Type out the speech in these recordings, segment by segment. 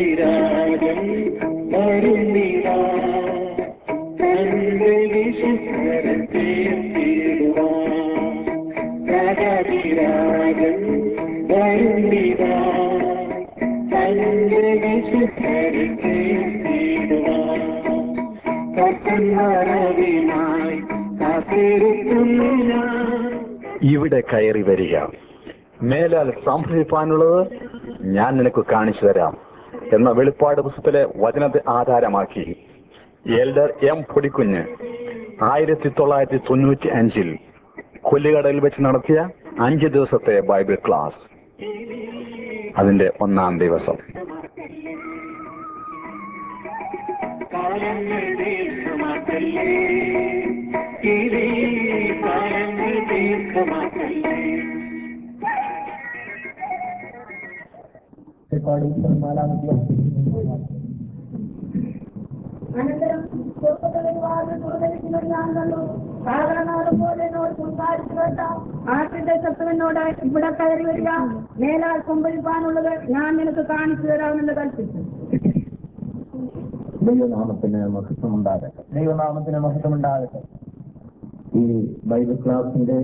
സദാതിരാജൻ വരുന്നിതാ തന്റെ വിശുദ്ധരെ തീർത്തിടുവാൻ സദാതിരാജൻ വരുന്നിതാ തന്റെ വിശുദ്ധരെ തീർത്തിടുവാൻ കത്തന്മാരവിനായി കാത്തിരിക്കുന്നു ഞാൻ ഇവിടെ കയറി വരിക മേലാൽ സംഭവിക്കാനുള്ളത് ഞാൻ നിനക്ക് കാണിച്ചു തരാം എന്ന വെളിപ്പാട് പുസ്തകത്തിലെ വചനത്തെ ആധാരമാക്കി എൽഡർ എം പൊടിക്കുഞ്ഞ് ആയിരത്തി തൊള്ളായിരത്തി തൊണ്ണൂറ്റി അഞ്ചിൽ കൊല്ലുകടയിൽ വെച്ച് നടത്തിയ അഞ്ച് ദിവസത്തെ ബൈബിൾ ക്ലാസ് അതിന്റെ ഒന്നാം ദിവസം കാലങ്ങൾ ദീർഘമാക്കല്ലേ ഇതേ കാലങ്ങൾ ദീർഘമാക്കല്ലേ അനന്തരം ചെറുപ്പത്തിൽ വാതിൽ തുറന്നിരിക്കുന്ന ഞാൻ കണ്ടു സാധാരണ പോലെ എന്നോട് സംസാരിച്ചു കേട്ട ആട്ടിന്റെ ശത്രുവിനോട് ഇവിടെ കയറി വരിക മേലാൽ സംഭവിക്കാനുള്ളത് ഞാൻ നിനക്ക് കാണിച്ചു തരാമെന്ന് കൽപ്പിച്ചു ദൈവനാമത്തിന് മഹത്വമുണ്ടാകട്ടെ ദൈവനാമത്തിന് മഹത്വമുണ്ടാകട്ടെ ഈ ബൈബിൾ ക്ലാസിന്റെ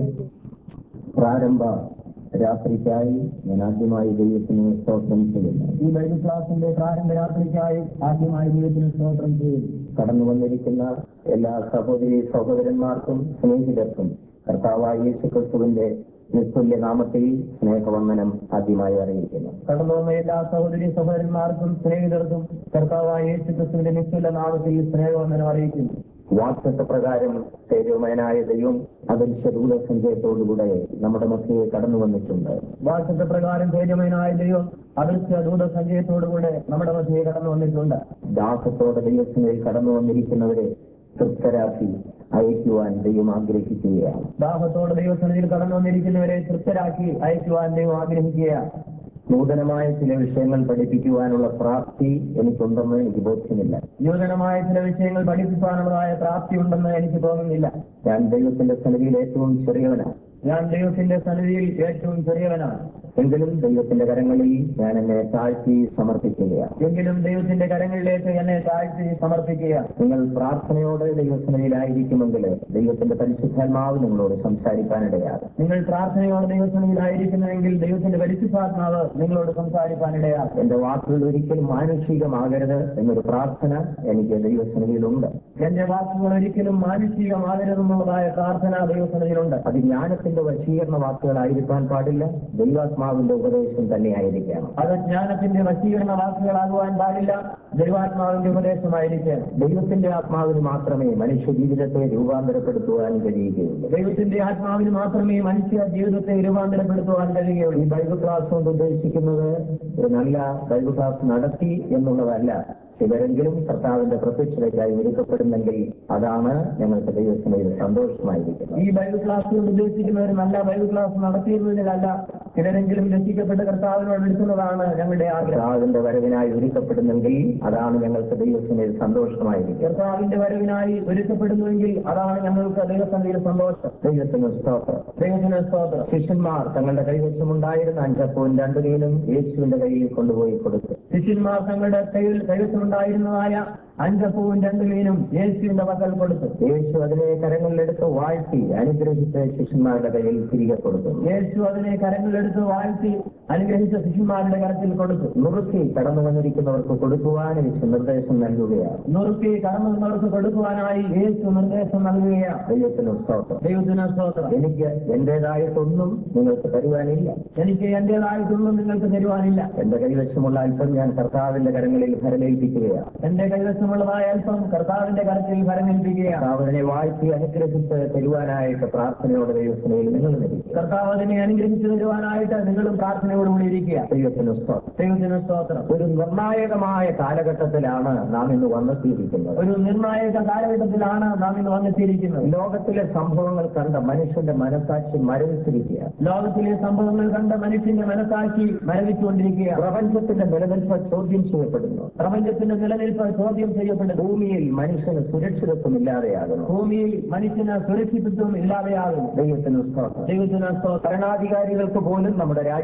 പ്രാരംഭ രാത്രിക്കായി ഞാൻ ആദ്യമായി ദൈവത്തിന് സ്തോത്രം ചെയ്യുന്നു ഈ ബൈബിൾ ക്ലാസിന്റെ പ്രാരംഭ രാത്രിക്കായി ആദ്യമായി ദൈവത്തിന് സ്തോത്രം ചെയ്യുന്നു കടന്നു വന്നിരിക്കുന്ന എല്ലാ സഹോദരി സഹോദരന്മാർക്കും സ്നേഹിതർക്കും കർത്താവായ യേശു ക്രിസ്തുവിന്റെ നിസ്തുല്യ നാമത്തിൽ സ്നേഹവന്ദനം ആദ്യമായി അറിയിക്കുന്നു കടന്നു വന്ന എല്ലാ സഹോദരി സഹോദരന്മാർക്കും സ്നേഹിതർക്കും കർത്താവായ യേശു ക്രിസ്തുവിന്റെ നിസ്തുല്യ നാമത്തിൽ സ്നേഹവന്ദനം അറിയിക്കുന്നു വാക്തത്വ പ്രകാരം തേജോമയനായ ദൈവം അദൃശ്യദൂത സഞ്ചയത്തോടുകൂടെ നമ്മുടെ മധ്യയെ കടന്നു വന്നിട്ടുണ്ട് വാക്തത്വ പ്രകാരം തേജോമയനായ ദൈവം അദൃശ്യ ദൂത സഞ്ചയത്തോടുകൂടെ നമ്മുടെ മധ്യയെ കടന്നു വന്നിട്ടുണ്ട് ദാസത്തോടെ ദൈവത്തിനിൽ കടന്നു വന്നിരിക്കുന്നവരെ തൃപ്തരാക്കി അയക്കുവാൻ ദൈവം ആഗ്രഹിക്കുകയാണ് ദാഹത്തോടെ ദൈവസന്നിധിയിൽ കടന്നു വന്നിരിക്കുന്നവരെ തൃപ്തരാക്കി അയക്കുവാൻ ദൈവം ആഗ്രഹിക്കുകയാണ് നൂതനമായ ചില വിഷയങ്ങൾ പഠിപ്പിക്കുവാനുള്ള പ്രാപ്തി എനിക്കുണ്ടെന്ന് എനിക്ക് ബോധ്യമില്ല നൂതനമായ ചില വിഷയങ്ങൾ പഠിപ്പിക്കാനുള്ളതായ പ്രാപ്തി ഉണ്ടെന്ന് എനിക്ക് തോന്നുന്നില്ല ഞാൻ ദൈവത്തിന്റെ സന്നിധിയിൽ ഏറ്റവും ചെറിയവനാണ് ഞാൻ ദൈവത്തിന്റെ സന്നിധിയിൽ ഏറ്റവും ചെറിയവനാണ് എങ്കിലും ദൈവത്തിന്റെ കരങ്ങളിൽ ഞാൻ എന്നെ താഴ്ത്തി സമർപ്പിക്കുകയാണ് എങ്കിലും ദൈവത്തിന്റെ കരങ്ങളിലേക്ക് എന്നെ താഴ്ത്തി സമർപ്പിക്കുക നിങ്ങൾ പ്രാർത്ഥനയോടെ ദൈവസന്നിധിയിലായിരിക്കുമെങ്കിൽ ദൈവത്തിന്റെ പരിശുദ്ധാത്മാവ് നിങ്ങളോട് സംസാരിക്കാനിടയാകും നിങ്ങൾ പ്രാർത്ഥനയോടെ ദൈവസന്നിധിയിലായിരിക്കുന്നുവെങ്കിൽ ദൈവത്തിന്റെ പരിശുദ്ധാത്മാവ് നിങ്ങളോട് സംസാരിക്കാനിടയാകും എന്റെ വാക്കുകൾ ഒരിക്കലും മാനുഷികമാകരുത് എന്നൊരു പ്രാർത്ഥന എനിക്ക് ദൈവസന്നിധിയിലുണ്ട് എന്റെ വാക്കുകൾ ഒരിക്കലും മാനുഷികമാകരുതെന്നുള്ളതായ പ്രാർത്ഥന ദൈവസന്നിധിയിലുണ്ട് അത് ജ്ഞാനത്തിന്റെ വശീകരണ വാക്കുകളായിരിക്കാൻ പാടില്ല ദൈവാത്മാവിന്റെ ഉപദേശം തന്നെയായിരിക്കണം അത് ജ്ഞാനത്തിന്റെ വശീകരണ വാക്കുകളാകുവാൻ പാടില്ല ദൈവാത്മാവിന്റെ ഉപദേശമായിരിക്കണം ദൈവത്തിന്റെ ആത്മാവിന് മാത്രമേ മനുഷ്യ ജീവിതത്തെ രൂപാന്തരപ്പെടുത്തുവാൻ കഴിയുകയുള്ളൂ ദൈവത്തിന്റെ ആത്മാവിന് മാത്രമേ മനുഷ്യ ജീവിതത്തെ രൂപാന്തരപ്പെടുത്തുവാൻ കഴിയുകയുള്ളൂ ഈ ബൈബിൾ ക്ലാസ് കൊണ്ട് ഉദ്ദേശിക്കുന്നത് ഒരു നല്ല ബൈബിൾ ക്ലാസ് നടത്തി എന്നുള്ളതല്ല ചിലരെങ്കിലും കർത്താവിന്റെ പ്രത്യക്ഷതയ്ക്കായി ഒരുക്കപ്പെടുന്നെങ്കിൽ അതാണ് ഞങ്ങൾക്ക് ദൈവത്തിന് ഒരു സന്തോഷമായിരിക്കുന്നത് ഈ ബൈബിൾ ക്ലാസ് കൊണ്ട് ഉദ്ദേശിക്കുന്ന ഒരു നല്ല ബൈബിൾ ക്ലാസ് നടത്തിയിരുന്നതിലല്ല ചിലരെങ്കിലും രക്ഷിക്കപ്പെട്ട കർത്താവിനോട് എടുക്കുന്നതാണ് ഞങ്ങളുടെ ആഗ്രഹം കർത്താവിന്റെ വരവിനായി ഒരുക്കപ്പെടുന്നെങ്കിൽ അതാണ് ഞങ്ങൾക്ക് ദൈവത്തിന് ഒരു സന്തോഷമായിരിക്കും കർത്താവിന്റെ വരവിനായി ഒരുക്കപ്പെടുന്നുവെങ്കിൽ അതാണ് ഞങ്ങൾക്ക് ദൈവസന്നിധിയിൽ സന്തോഷം ദൈവത്തിന് സ്തോത്രം ദൈവത്തിന് സ്തോത്രം ശിഷ്യന്മാർ തങ്ങളുടെ കൈവശമുണ്ടായിരുന്ന അഞ്ചപ്പവും രണ്ടു മീനും യേശുവിന്റെ കയ്യിൽ കൊണ്ടുപോയി കൊടുത്തു ശിഷ്യന്മാർ തങ്ങളുടെ കയ്യിൽ കൈവശമുണ്ടായിരുന്നതായ അഞ്ചപ്പവും രണ്ടു മീനും യേശുവിന്റെ പക്കൽ കൊടുത്തു യേശു അതിനെ കരങ്ങളിലെടുത്ത് വാഴ്ത്തി അനുഗ്രഹിച്ച് ശിഷ്യന്മാരുടെ കയ്യിൽ തിരികെ കൊടുത്തു യേശു അതിനെ കരങ്ങളിലെടുത്ത് വാഴ്ത്തി അനുഗ്രഹിച്ച ശിഷ്യന്മാരുടെ കരത്തിൽ കൊടുത്തു നുറുക്കി കടന്നു വന്നിരിക്കുന്നവർക്ക് കൊടുക്കുവാൻ യേശു നിർദ്ദേശം നൽകുകയാണ് നുറുക്കി കടന്നു വന്നവർക്ക് കൊടുക്കുവാനായി യേശു നിർദ്ദേശം നൽകുകയാണ് ദൈവത്തിന് സ്തോത്രം ദൈവത്തിന് സ്തോത്രം എനിക്ക് എന്റേതായിട്ടൊന്നും നിങ്ങൾക്ക് തരുവാനില്ല എനിക്ക് എന്റേതായിട്ടൊന്നും നിങ്ങൾക്ക് തരുവാനില്ല എന്റെ കൈവശമുള്ള അല്പം ഞാൻ കർത്താവിന്റെ കരങ്ങളിൽ ഭരമേൽപ്പിക്കുകയാണ് എന്റെ കൈവശമുള്ളതായ അല്പം കർത്താവിന്റെ കരത്തിൽ ഭരമേൽപ്പിക്കുകയാണ് അതിനെ വാഴ്ത്തി അനുഗ്രഹിച്ച് തരുവാനായിട്ട് പ്രാർത്ഥനയോടെ ദൈവസനയിൽ നിങ്ങൾ നൽകി കർത്താവ് അതിനെ അനുഗ്രഹിച്ചു തരുവാനായിട്ട് നിങ്ങളും പ്രാർത്ഥനയോടുകൂടി ഇരിക്കുക ദൈവത്തിന് സ്തോത്രം ദൈവത്തിന് സ്തോത്രം ഒരു നിർണായകമായ കാലഘട്ടത്തിലാണ് നാം ഇന്ന് വന്നെത്തിയിരിക്കുന്നത് ഒരു നിർണായക കാലഘട്ടത്തിലാണ് നാം ഇന്ന് വന്നെത്തിയിരിക്കുന്നത് ലോകത്തിലെ സംഭവങ്ങൾ കണ്ട മനുഷ്യന്റെ മനസാക്ഷി മരവിച്ചിരിക്കുക ലോകത്തിലെ സംഭവങ്ങൾ കണ്ട മനുഷ്യന്റെ മനസാക്ഷി മരവിച്ചുകൊണ്ടിരിക്കുക പ്രപഞ്ചത്തിന്റെ നിലനിൽപ്പ് ചോദ്യം ചെയ്യപ്പെടുന്നു പ്രപഞ്ചത്തിന്റെ നിലനിൽപ്പ് ചോദ്യം ചെയ്യപ്പെടുന്നു ഭൂമിയിൽ മനുഷ്യന് സുരക്ഷിതത്വം ഇല്ലാതെയാകുന്നു ഭൂമിയിൽ മനുഷ്യന് സുരക്ഷിതത്വം ഇല്ലാതെയാകുന്നു ദൈവത്തിന് സ്തോത്രം ദൈവത്തിന് സ്തോത്രം ഭരണാധികാരികൾക്ക് പോലും നമ്മുടെ രാജ്യങ്ങളിൽ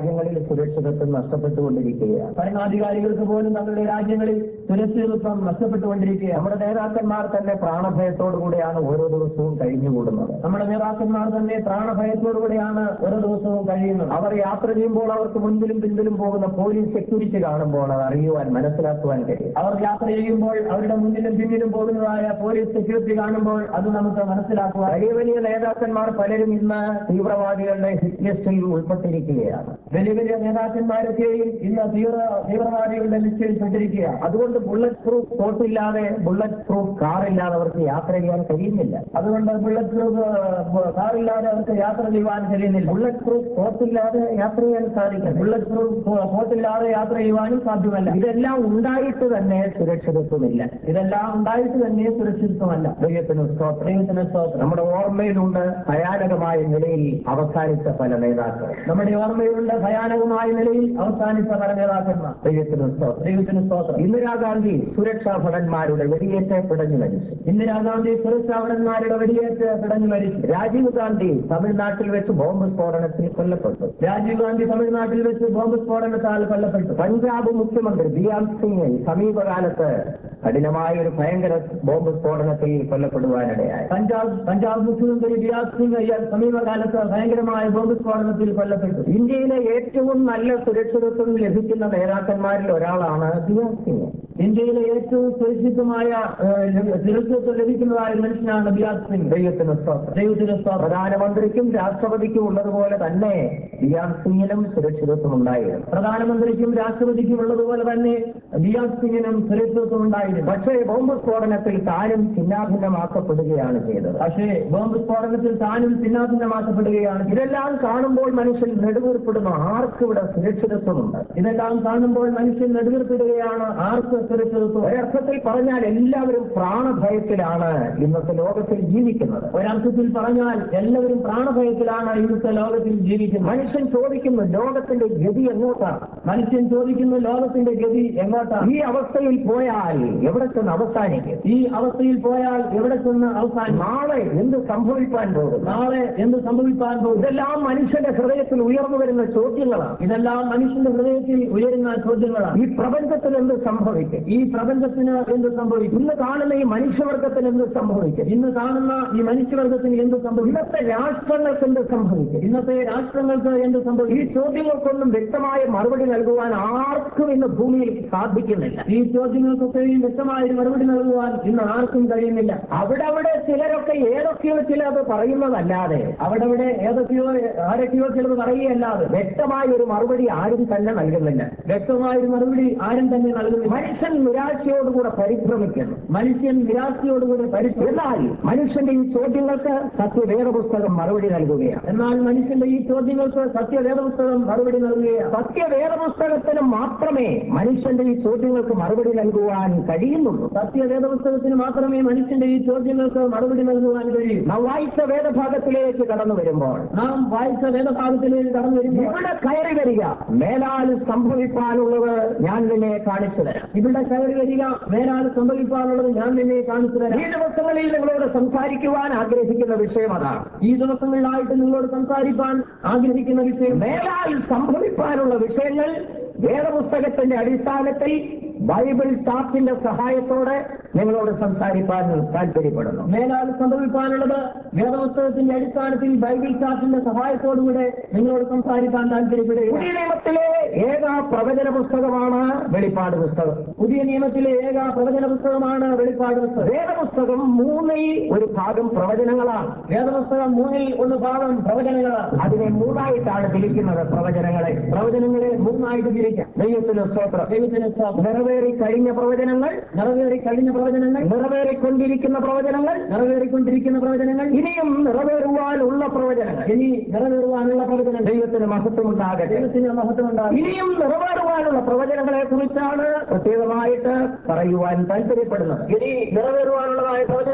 സുരക്ഷിതത്വം നഷ്ടപ്പെട്ടുകൊണ്ടിരിക്കുകയാണ് ഭരണാധികാരികൾക്ക് പോലും തങ്ങളുടെ രാജ്യങ്ങളിൽ സുരക്ഷിതത്വം നഷ്ടപ്പെട്ടുകൊണ്ടിരിക്കുകയാണ് നമ്മുടെ നേതാക്കന്മാർ തന്നെ പ്രാണഭയത്തോടു കൂടിയാണ് ഓരോ ദിവസവും കഴിഞ്ഞുകൂടുന്നത് നമ്മുടെ നേതാക്കന്മാർ തന്നെ പ്രാണഭയത്തോടുകൂടിയാണ് ഓരോ ദിവസവും കഴിയുന്നത് അവർ യാത്ര ചെയ്യുമ്പോൾ അവർക്ക് മുൻപിലും പിൻപിലും പോകുന്ന പോലീസ് സെക്യൂരിറ്റി കാണുമ്പോൾ അത് അറിയുവാൻ മനസ്സിലാക്കുവാൻ കഴിയും അവർ യാത്ര ചെയ്യുമ്പോൾ അവരുടെ മുന്നിലും പിന്നിലും പോകുന്നതായ പോലീസ് സെക്യൂരിറ്റി കാണുമ്പോൾ അത് നമുക്ക് മനസ്സിലാക്കുവാൻ വലിയ വലിയ നേതാക്കന്മാർ പലരും ഇന്ന് തീവ്രവാദികളുടെ ഹിറ്റ് ലിസ്റ്റിൽ ഉൾപ്പെട്ടിരിക്കുകയാണ് വലിയ വലിയ നേതാക്കന്മാരൊക്കെയും ഇന്ന് തീവ്ര തീവ്രവാദികളുടെ ലിസ്റ്റിൽ പെട്ടിരിക്കുകയാണ് അതുകൊണ്ട് ബുള്ളറ്റ് പ്രൂഫ് കോട്ടില്ലാതെ ബുള്ളറ്റ് പ്രൂഫ് കാറില്ലാതെ അവർക്ക് യാത്ര ചെയ്യാൻ കഴിയുന്നില്ല അതുകൊണ്ട് ബുള്ളറ്റ് പ്രൂഫ് കാറില്ലാതെ അവർക്ക് യാത്ര ചെയ്യുവാൻ കഴിയുന്നില്ല ബുള്ളറ്റ് പ്രൂഫ് കോട്ടില്ലാതെ യാത്ര ചെയ്യാൻ സാധിക്കും ബുള്ളറ്റ് പ്രൂഫ് കോട്ടില്ലാതെ യാത്ര ചെയ്യുവാനും സാധ്യമല്ല ഇതെല്ലാം ഉണ്ടായിട്ട് തന്നെ സുരക്ഷിതത്വമില്ല ഇതെല്ലാം ഉണ്ടായിട്ട് തന്നെ സുരക്ഷിതത്വമല്ല ദൈവത്തിന് സ്തോത്രം ദൈവത്തിന് സ്തോത്രം നമ്മുടെ ഓർമ്മയിലുണ്ട് ഭയാനകമായ നിലയിൽ അവസാനിച്ച പല നേതാക്കൾ നമ്മുടെ ഓർമ്മയിലുണ്ട് ഭയാനകമായ നിലയിൽ അവസാനിച്ച പല നേതാക്കന്മാർ ദൈവത്തിന് സ്തോത്രം ദൈവത്തിന് സ്തോത്രം ഇന്ദിരാഗാന്ധി സുരക്ഷാ ഭടന്മാരുടെ വെടിയേറ്റ് പിടഞ്ഞു മരിച്ചു ഇന്ദിരാഗാന്ധി സുരക്ഷാഭടന്മാരുടെ വെടിയേറ്റ് പിടഞ്ഞു മരിച്ചു രാജീവ് ഗാന്ധി തമിഴ്നാട്ടിൽ വെച്ച് ബോംബ് സ്ഫോടനത്തിൽ കൊല്ലപ്പെട്ടു രാജീവ് ഗാന്ധി തമിഴ്നാട്ടിൽ വെച്ച് ബോംബ് സ്ഫോടനത്താൽ കൊല്ലപ്പെട്ടു പഞ്ചാബ് മുഖ്യമന്ത്രി ബിയാം സിംഗ് സമീപകാലത്ത് കഠിനമായ ഒരു ഭയങ്കര ബോംബ് സ്ഫോടനത്തിൽ കൊല്ലപ്പെടുവാനിടയായി പഞ്ചാബ് പഞ്ചാബ് മുഖ്യമന്ത്രി ബിരാജ് സിംഗ് അയ്യർ സമീപകാലത്ത് ഭയങ്കരമായ ബോംബ് സ്ഫോടനത്തിൽ കൊല്ലപ്പെട്ടു ഇന്ത്യയിലെ ഏറ്റവും നല്ല സുരക്ഷിതത്വം ലഭിക്കുന്ന നേതാക്കന്മാരിൽ ഒരാളാണ് ബിയാം സിംഗ് ഇന്ത്യയിലെ ഏറ്റവും സുരക്ഷിതമായ ഏഹ്, സുരക്ഷിതത്വം ലഭിക്കുന്നതായ ഒരു മനുഷ്യനാണ് ബിരാജ് സിംഗ് ദൈവത്തിന് സ്തോത്രം ദൈവത്തിന് സ്തോത്രം പ്രധാനമന്ത്രിക്കും രാഷ്ട്രപതിക്കും ഉള്ളതുപോലെ തന്നെ ബിയാം സിംഗിനും സുരക്ഷിതത്വം ഉണ്ടായിരുന്നു പ്രധാനമന്ത്രിക്കും രാഷ്ട്രപതിക്കും ഉള്ളതുപോലെ തന്നെ ബിയാജ് സിംഗിനും സുരക്ഷിതത്വം ഉണ്ടായിരുന്നു പക്ഷേ ബോംബ് സ്ഫോടനത്തിൽ താനും ചിന്നാഭിന്നമാക്കപ്പെടുകയാണ് ചെയ്തത് പക്ഷേ ബോംബ് സ്ഫോടനത്തിൽ താനും ചിന്നാഭിന്നമാക്കപ്പെടുകയാണ് ഇതെല്ലാം കാണുമ്പോൾ മനുഷ്യൻ നെടുവീർപ്പെടുന്നു ആർക്ക് ഇവിടെ സുരക്ഷിതത്വമുണ്ട് ഇതെല്ലാം കാണുമ്പോൾ മനുഷ്യൻ നെടുവീർപ്പിടുകയാണ് ആർക്ക് സുരക്ഷിതത്വം ഒരർത്ഥത്തിൽ പറഞ്ഞാൽ എല്ലാവരും പ്രാണഭയത്തിലാണ് ഇന്നത്തെ ലോകത്തിൽ ജീവിക്കുന്നത് ഒരർത്ഥത്തിൽ പറഞ്ഞാൽ എല്ലാവരും പ്രാണഭയത്തിലാണ് ഇന്നത്തെ ലോകത്തിൽ ജീവിക്കുന്നത് മനുഷ്യൻ ചോദിക്കുന്നു ലോകത്തിന്റെ ഗതി എങ്ങോട്ടാണ് മനുഷ്യൻ ചോദിക്കുന്നു ലോകത്തിന്റെ ഗതി എങ്ങോട്ടാണ് ഈ അവസ്ഥയിൽ പോയാൽ എവിടെ ചെന്ന് അവസാനിക്കും ഈ അവസ്ഥയിൽ പോയാൽ എവിടെ ചെന്ന് അവസാനം നാളെ എന്ത് സംഭവിക്കാൻ പോകും നാളെ എന്ത് സംഭവിക്കാൻ പോകും ഇതെല്ലാം മനുഷ്യന്റെ ഹൃദയത്തിൽ ഉയർന്നു വരുന്ന ചോദ്യങ്ങളാണ് ഇതെല്ലാം മനുഷ്യന്റെ ഹൃദയത്തിൽ ഉയരുന്ന ചോദ്യങ്ങളാണ് ഈ പ്രപഞ്ചത്തിൽ എന്ത് സംഭവിക്കും ഈ പ്രപഞ്ചത്തിന് എന്ത് സംഭവിക്കും ഇന്ന് കാണുന്ന ഈ മനുഷ്യവർഗത്തിന് എന്ത് സംഭവിക്കും ഇന്ന് കാണുന്ന ഈ മനുഷ്യവർഗത്തിന് എന്ത് സംഭവിക്കും ഇന്നത്തെ രാഷ്ട്രങ്ങൾക്ക് എന്ത് സംഭവിക്കും ഇന്നത്തെ രാഷ്ട്രങ്ങൾക്ക് എന്ത് ഈ സംഭവിക്കും ചോദ്യങ്ങൾക്കൊന്നും വ്യക്തമായ മറുപടി നൽകുവാൻ ആർക്കും ഇന്ന് ഭൂമിയിൽ സാധിക്കുന്നില്ല ഈ ചോദ്യങ്ങൾക്കൊക്കെയും വ്യക്തമായ ഒരു മറുപടി നൽകുവാൻ ഇന്ന് ആർക്കും കഴിയുന്നില്ല അവിടെ അവിടെ ചിലരൊക്കെ ഏതൊക്കെയോ ചിലത് പറയുന്നതല്ലാതെ അവിടെ ഏതൊക്കെയോ ആരൊക്കെയോ ചിലത് പറയുകയല്ലാതെ വ്യക്തമായ ഒരു മറുപടി ആരും തന്നെ നൽകുന്നില്ല വ്യക്തമായ ഒരു മറുപടി ആരും തന്നെ നൽകുന്നില്ല മനുഷ്യൻ നിരാശയോടുകൂടെ പരിഭ്രമിക്കുന്നു മനുഷ്യൻ നിരാശയോടുകൂടി പരിസ്ഥിതി എന്നാൽ മനുഷ്യന്റെ ഈ ചോദ്യങ്ങൾക്ക് സത്യവേദ പുസ്തകം മറുപടി നൽകുകയാണ് എന്നാൽ മനുഷ്യന്റെ ഈ ചോദ്യങ്ങൾക്ക് സത്യവേദ പുസ്തകം മറുപടി നൽകുകയാണ് സത്യവേദ പുസ്തകത്തിന് മാത്രമേ മനുഷ്യന്റെ ഈ ചോദ്യങ്ങൾക്ക് മറുപടി നൽകുവാൻ കഴിയുന്നുള്ളൂ സത്യവേദ പുസ്തകത്തിന് മാത്രമേ മനുഷ്യന്റെ ഈ ചോദ്യങ്ങൾക്ക് മറുപടി നൽകുവാൻ കഴിയൂ നാം വായിച്ച വേദഭാഗത്തിലേക്ക് കടന്നു വരുമ്പോൾ നാം വായിച്ച വേദഭാഗത്തിലേക്ക് കടന്നു വരുമ്പോൾ ഇവിടെ കയറി വരിക മേലാൽ സംഭവിക്കാനുള്ളത് ഞാൻ നിന്നെ കാണിച്ചു തരാം ഇവിടെ കയറി വരിക മേലാൽ സംഭവിക്കാനുള്ളത് ഞാൻ നിന്നെ കാണിച്ചു ഈ തരാം ദിവസങ്ങളിൽ നിങ്ങളോട് സംസാരിക്കുവാൻ ആഗ്രഹിക്കുന്ന വിഷയം അതാണ് ഈ ദിവസങ്ങളിലായിട്ട് നിങ്ങളോട് സംസാരിക്കാൻ ആഗ്രഹിക്കുന്ന വിഷയം മേലാൽ സംഭവിക്കാനുള്ള വിഷയങ്ങൾ വേദപുസ്തകത്തിന്റെ അടിസ്ഥാനത്തിൽ ബൈബിൾ ചാർട്ടിന്റെ സഹായത്തോടെ നിങ്ങളോട് സംസാരിക്കാൻ താല്പര്യപ്പെടുന്നു മേലാൽ സംഭവിക്കാനുള്ളത് വേദപുസ്തകത്തിന്റെ അടിസ്ഥാനത്തിൽ ബൈബിൾ ചാർട്ടിന്റെ സഹായത്തോടുകൂടെ നിങ്ങളോട് സംസാരിക്കാൻ താല്പര്യപ്പെടുക പുതിയ നിയമത്തിലെ ഏക പ്രവചന പുസ്തകമാണ് വെളിപ്പാട് പുസ്തകം പുതിയ നിയമത്തിലെ ഏക പ്രവചന പുസ്തകമാണ് വെളിപ്പാട് പുസ്തകം വേദപുസ്തകം മൂന്നിൽ ഒരു ഭാഗം പ്രവചനങ്ങളാണ് വേദപുസ്തകം മൂന്നിൽ ഒന്ന് ഭാഗം പ്രവചനങ്ങളാണ് അതിനെ മൂന്നായിട്ടാണ് തിരിക്കുന്നത് പ്രവചനങ്ങളെ പ്രവചനങ്ങളെ മൂന്നായിട്ട് തിരിക്കാം ദൈവത്തിന് സ്തോത്രം ദൈവത്തിന് സ്തോത്രം. നിറവേറി കഴിഞ്ഞ പ്രവചനങ്ങൾ നിറവേറി കഴിഞ്ഞ പ്രവചനങ്ങൾ നിറവേറിക്കൊണ്ടിരിക്കുന്ന പ്രവചനങ്ങൾ നിറവേറിക്കൊണ്ടിരിക്കുന്ന പ്രവചനങ്ങൾ ഇനിയും നിറവേറുവാനുള്ള പ്രവചനങ്ങൾ ഇനി നിറവേറുവാനുള്ള പ്രവചനങ്ങൾ ദൈവത്തിന് മഹത്വമുണ്ടാകട്ടെ ദൈവത്തിന് മഹത്വമുണ്ടാകും ഇനിയും നിറവേറുവാനുള്ള പ്രവചനങ്ങളെ കുറിച്ചാണ് പ്രത്യേകമായിട്ട് പറയുവാൻ താല്പര്യപ്പെടുന്നത് ഇനി നിറവേറുവാനുള്ളതായ പ്രവചനങ്ങളെ കുറിച്ച്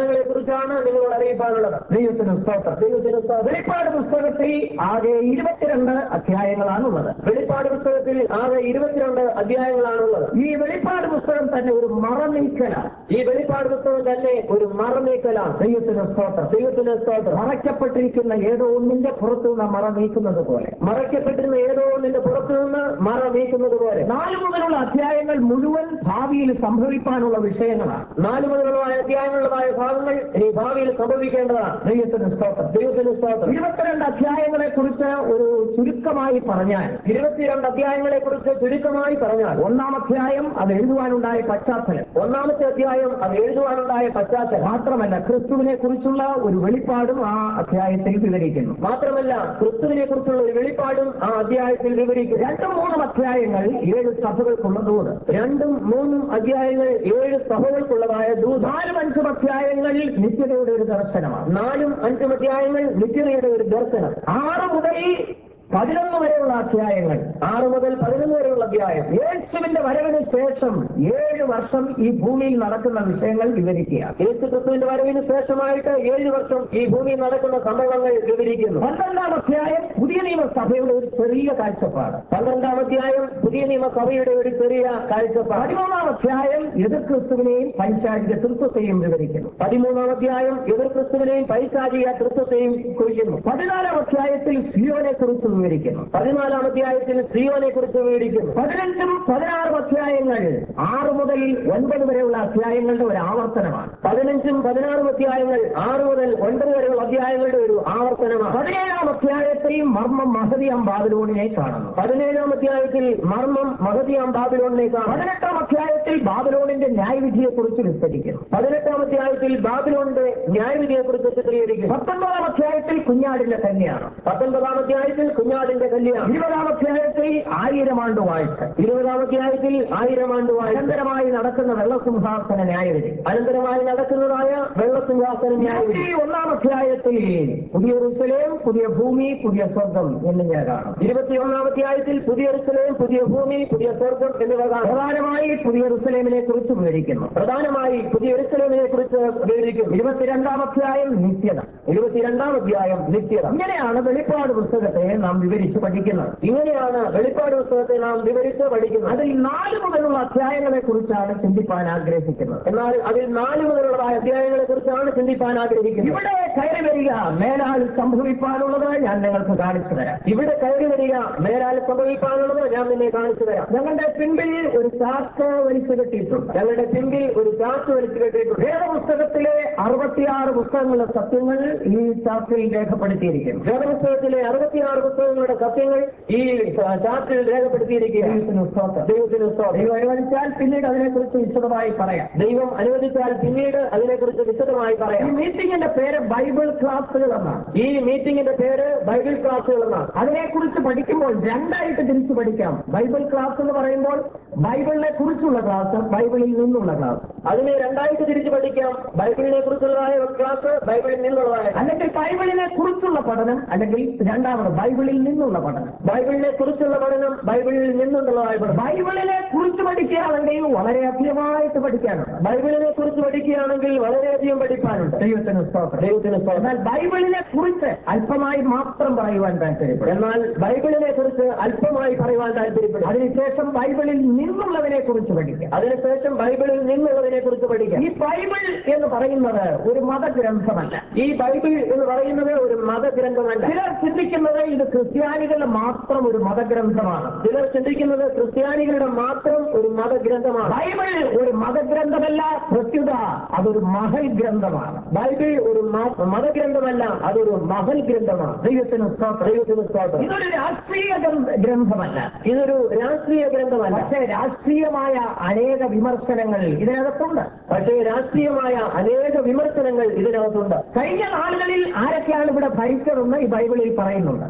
കുറിച്ചാണ് നിങ്ങളോട് അറിയിപ്പാനുള്ളത് ദൈവത്തിന് സ്തോത്രം ദൈവത്തിന് സ്തോത്രം. വെളിപ്പാട് പുസ്തകത്തിൽ ആകെ ഇരുപത്തിരണ്ട് അധ്യായങ്ങളാണുള്ളത് വെളിപ്പാട് പുസ്തകത്തിൽ ആകെ ഇരുപത്തിരണ്ട് അധ്യായങ്ങളാണുള്ളത് ഈ വെളിപ്പാട് പുസ്തകം തന്നെ ഒരു മറനീക്കലാണ് ഈ വെളിപ്പാട് പുസ്തകം തന്നെ ഒരു മറനീക്കലാണ് ദൈവത്തിന് സ്തോത്രം ദൈവത്തിന് സ്തോത്രം മറയ്ക്കപ്പെട്ടിരിക്കുന്ന ഏതോ ഒന്നിന്റെ പുറത്തു നിന്ന് മറ നീക്കുന്നത് പോലെ മറയ്ക്കപ്പെട്ടിരുന്ന ഏതോ നിന്റെ പുറത്തു നിന്ന് മറ നീക്കുന്നത് പോലെ നാല് മുതലുള്ള അധ്യായങ്ങൾ മുഴുവൻ ഭാവിയിൽ സംഭവിക്കാനുള്ള വിഷയങ്ങളാണ് നാല് മുതലുള്ള അധ്യായങ്ങളുള്ളതായ ഭാഗങ്ങൾ ഇനി ഭാവിയിൽ സംഭവിക്കേണ്ടതാണ് ദൈവത്തിന് സ്തോത്രം ദൈവത്തിന് സ്തോത്രം ഇരുപത്തിരണ്ട് അധ്യായങ്ങളെ കുറിച്ച് ഒരു ചുരുക്കമായി പറഞ്ഞാൽ ഇരുപത്തിരണ്ട് അധ്യായങ്ങളെ കുറിച്ച് ചുരുക്കമായി പറഞ്ഞാൽ ഒന്നാം അധ്യായം അത് എഴുതുവാനുണ്ടായ പശ്ചാത്തലം ഒന്നാമത്തെ അധ്യായം അത് എഴുതുവാനുണ്ടായ പശ്ചാത്തലം മാത്രമല്ല ക്രിസ്തുവിനെ കുറിച്ചുള്ള ഒരു വെളിപ്പാടും ആ അധ്യായത്തിൽ വിവരിക്കുന്നു മാത്രമല്ല ക്രിസ്തുവിനെ കുറിച്ചുള്ള ഒരു വെളിപ്പാടും ആ അധ്യായത്തിൽ വിവരിക്കും രണ്ടും മൂന്നും അധ്യായങ്ങൾ ഏഴ് സഭകൾക്കുള്ള ദൂത് രണ്ടും മൂന്നും അധ്യായങ്ങൾ ഏഴ് സഭകൾക്കുള്ളതായ ദൂത് നാലും അഞ്ചും അധ്യായങ്ങൾ നിത്യതയുടെ ഒരു ദർശനമാണ് നാലും അഞ്ചും അധ്യായങ്ങൾ നിത്യതയുടെ ഒരു ദർശനം ആറ് മുതൽ പതിനൊന്ന് വരെയുള്ള അധ്യായങ്ങൾ ആറ് മുതൽ പതിനൊന്ന് വരെയുള്ള അധ്യായം യേശുവിന്റെ വരവിന് ശേഷം ഏഴ് വർഷം ഈ ഭൂമിയിൽ നടക്കുന്ന വിഷയങ്ങൾ വിവരിക്കുക യേശു ക്രിസ്തുവിന്റെ വരവിന് ശേഷമായിട്ട് ഏഴ് വർഷം ഈ ഭൂമിയിൽ നടക്കുന്ന സംഭവങ്ങൾ വിവരിക്കുന്നു പന്ത്രണ്ടാം അധ്യായം പുതിയ നിയമസഭയുടെ ഒരു ചെറിയ കാഴ്ചപ്പാട് പന്ത്രണ്ടാം അധ്യായം പുതിയ നിയമസഭയുടെ ഒരു ചെറിയ കാഴ്ചപ്പാട് പതിമൂന്നാം അധ്യായം എതിർ ക്രിസ്തുവിനെയും പൈശാചിക തൃത്വത്തെയും വിവരിക്കുന്നു പതിമൂന്നാം അധ്യായം എതിർ ക്രിസ്തുവിനെയും പൈശാചിക തൃത്വത്തെയും കുറിക്കുന്നു പതിനാലാം അധ്യായത്തിൽ സിയോനെ കുറിച്ച് വിവരിക്കുന്നു പതിനാലാം അധ്യായത്തിൽ സിയോനെ കുറിച്ച് വിവരിക്കുന്നു പതിനഞ്ചും പതിനാറും അധ്യായങ്ങൾ ആറ് മുതൽ ഒൻപത് വരെയുള്ള അധ്യായങ്ങളുടെ ഒരു ആവർത്തനമാണ് പതിനഞ്ചും പതിനാറും അധ്യായങ്ങൾ ആറ് മുതൽ ഒൻപത് വരെയുള്ള അധ്യായങ്ങളുടെ ഒരു ആവർത്തനമാണ് പതിനേഴാം അധ്യായത്തിൽ മർമ്മം മഹതിയാം ബാബിലോണിനെ കാണുന്നു പതിനേഴാം അധ്യായത്തിൽ മർമ്മം മഹതിയാം ബാബിലോണിലേക്കാണ് പതിനെട്ടാം അധ്യായത്തിൽ ബാബിലോണിന്റെ ന്യായവിധിയെ കുറിച്ച് വിസ്തരിക്കുന്നു പതിനെട്ടാം അധ്യായത്തിൽ ബാബിലോണിന്റെ ന്യായവിധിയെ കുറിച്ച് ചിത്രീകരിക്കുന്നു പത്തൊൻപതാം അധ്യായത്തിൽ കുഞ്ഞാടിന്റെ കന്യാണ് പത്തൊൻപതാം അധ്യായത്തിൽ കുഞ്ഞാടിന്റെ കല്യാണം ഇരുപതാം അധ്യായത്തിൽ ആയിരം ആണ്ട് വാഴ്ച ഇരുപതാം അധ്യായത്തിൽ ആയിരം ആണ്ട് വാഴ്ച നിരന്തരമായി നടക്കുന്ന വെള്ളസിംഹാസന ന്യായവിധി അനന്തരമായി നടക്കുന്നതായ വെള്ളസിംഹാസന ന്യായവിധി ഈ ഒന്നാം അധ്യായത്തിൽ പുതിയ റുസലേം പുതിയ ഭൂമി പുതിയ സ്വർഗം എന്നിങ്ങനെ കാണും ഇരുപത്തിയൊന്നാം അധ്യായത്തിൽ പുതിയ ഋഷലയും പുതിയ ഭൂമി പുതിയ സ്വർഗം എന്നിവ കാണാം പ്രധാനമായി പുതിയ റുസലേമിനെ കുറിച്ച് വിവരിക്കുന്നു പ്രധാനമായി പുതിയ ഋഷലമിനെ കുറിച്ച് വിവരിക്കും ഇരുപത്തിരണ്ടാം അധ്യായം നിത്യത ഇരുപത്തിരണ്ടാം അധ്യായം നിത്യത ഇങ്ങനെയാണ് വെളിപ്പാട് പുസ്തകത്തെ നാം വിവരിച്ച് പഠിക്കുന്നത് ഇങ്ങനെയാണ് വെളിപ്പാട് പുസ്തകത്തെ നാം വിവരിച്ച് പഠിക്കുന്നത് അതിൽ നാല് മുതലുള്ള അധ്യായങ്ങളെ കുറിച്ചാണ് ചിന്തിപ്പാൻ ആഗ്രഹിക്കുന്നത് എന്നാൽ അതിൽ നാല് മുതലുള്ളതായ അധ്യായങ്ങളെ കുറിച്ചാണ് ചിന്തിപ്പാൻ ആഗ്രഹിക്കുന്നത് ഇവിടെ കയറി വരിക മേലാൽ സംഭവിക്കാനുള്ളത് ഞാൻ നിങ്ങൾക്ക് കാണിച്ചു തരാം ഇവിടെ കയറി വരിക മേലാൽ സംഭവിക്കാനുള്ളത് ഞാൻ നിന്നെ കാണിച്ചു തരാം ഞങ്ങളുടെ പിൻപിൽ ഒരു ചാക്ക് വലിച്ചു കെട്ടിയിട്ടുണ്ട് ഞങ്ങളുടെ പിമ്പിൽ ഒരു ചാക്ക് വലിച്ചു കെട്ടിയിട്ടുണ്ട് വേദപുസ്തകത്തിലെ അറുപത്തിയാറ് പുസ്തകങ്ങളുടെ സത്യങ്ങൾ ഈ ചാക്കിൽ രേഖപ്പെടുത്തിയിരിക്കുന്നു വേദപുസ്തകത്തിലെ അറുപത്തിയാറ് പുസ്തകങ്ങളുടെ സത്യങ്ങൾ ഈ ചാക്കിൽ രേഖപ്പെടുത്തിയിരിക്കുകയാണ് ദൈവത്തിന് സ്തോത്രം. ദൈവത്തിന് സ്തോത്രം. ദൈവം അനുവദിച്ചാൽ പിന്നീട് അതിനെക്കുറിച്ച് വിശദമായി പറയാം ദൈവം അനുവദിച്ചാൽ പിന്നീട് അതിനെക്കുറിച്ച് വിശദമായി ഈ പറയാം മീറ്റിംഗിന്റെ പേര് ബൈബിൾ ക്ലാസ്സുകൾ എന്നാണ് ഈ മീറ്റിംഗിന്റെ പേര് ബൈബിൾ ക്ലാസ്സുകൾ എന്നാണ് അതിനെക്കുറിച്ച് പഠിക്കുമ്പോൾ രണ്ടായിട്ട് തിരിച്ചു പഠിക്കാം ബൈബിൾ ക്ലാസ് എന്ന് പറയുമ്പോൾ ബൈബിളിനെ കുറിച്ചുള്ള ക്ലാസ് ബൈബിളിൽ നിന്നുള്ള ക്ലാസ് അതിനെ രണ്ടായിട്ട് തിരിച്ചു പഠിക്കാം ബൈബിളിനെ കുറിച്ചുള്ളതായ ക്ലാസ് ബൈബിളിൽ നിന്നുള്ളതായ അല്ലെങ്കിൽ ബൈബിളിനെ കുറിച്ചുള്ള പഠനം അല്ലെങ്കിൽ രണ്ടാമത് ബൈബിളിൽ നിന്നുള്ള പഠനം ബൈബിളിനെ കുറിച്ചുള്ള പഠനം ബൈബിളിൽ നിന്നുള്ളതായ പഠനം ബൈബിളിനെ കുറിച്ച് പഠിക്കുകയാണെങ്കിൽ വളരെ അധികമായിട്ട് പഠിക്കാനുണ്ട് ബൈബിളിനെ കുറിച്ച് പഠിക്കുകയാണെങ്കിൽ വളരെയധികം പഠിപ്പാനുണ്ട് ദൈവത്തിന് സ്തോത്രം ദൈവത്തിന് സ്തോത്രം. എന്നാൽ ബൈബിളിനെ കുറിച്ച് അല്പമായി മാത്രം പറയുവാൻ താല്പര്യപ്പെടും എന്നാൽ ബൈബിളിനെ കുറിച്ച് അല്പമായി പറയുവാൻ താല്പര്യപ്പെടും അതിനുശേഷം ബൈബിളിൽ നിന്നുള്ളതിനെ കുറിച്ച് പഠിക്കാം അതിനുശേഷം ബൈബിളിൽ നിന്നുള്ളതിനെ കുറിച്ച് പഠിക്കാം ഈ ബൈബിൾ എന്ന് പറയുന്നത് ഒരു മതഗ്രന്ഥമല്ല ഈ ബൈബിൾ എന്ന് പറയുന്നത് ഒരു മതഗ്രന്ഥമല്ല ചിലർ ചിന്തിക്കുന്നത് ഇത് ക്രിസ്ത്യാനികളുടെ മാത്രം ഒരു മതഗ്രന്ഥമാണ് ചിലർ ചിന്തിക്കുന്നത് ക്രിസ്ത്യാനികളുടെ മാത്രം ഒരു മതഗ്രന്ഥമാണ് ബൈബിൾ ഒരു മതഗ്രന്ഥമല്ല പ്രത്യുത അതൊരു മഹൽ ഗ്രന്ഥമാണ് ബൈബിൾ ഒരു മ- മതഗ്രന്ഥമല്ല അതൊരു മഹൽ ഗ്രന്ഥമാണ് ദൈവത്തിന് സ്തോത്രം ദൈവത്തിന് സ്തോത്രം ഇതൊരു രാഷ്ട്രീയ ഗ്രന്ഥ- ഗ്രന്ഥമല്ല ഇതൊരു രാഷ്ട്രീയ ഗ്രന്ഥമല്ല പക്ഷേ രാഷ്ട്രീയമായ അനേക വിമർശനങ്ങൾ ഇതിനകത്തുണ്ട് പക്ഷേ രാഷ്ട്രീയമായ അനേക വിമർശനങ്ങൾ ഇതിനകത്തുണ്ട് കഴിഞ്ഞ നാളുകളിൽ ആരൊക്കെയാണ് ഇവിടെ ഭരിച്ചതെന്ന് ഈ ബൈബിളിൽ പറയുന്നുണ്ട് കഴിഞ്ഞ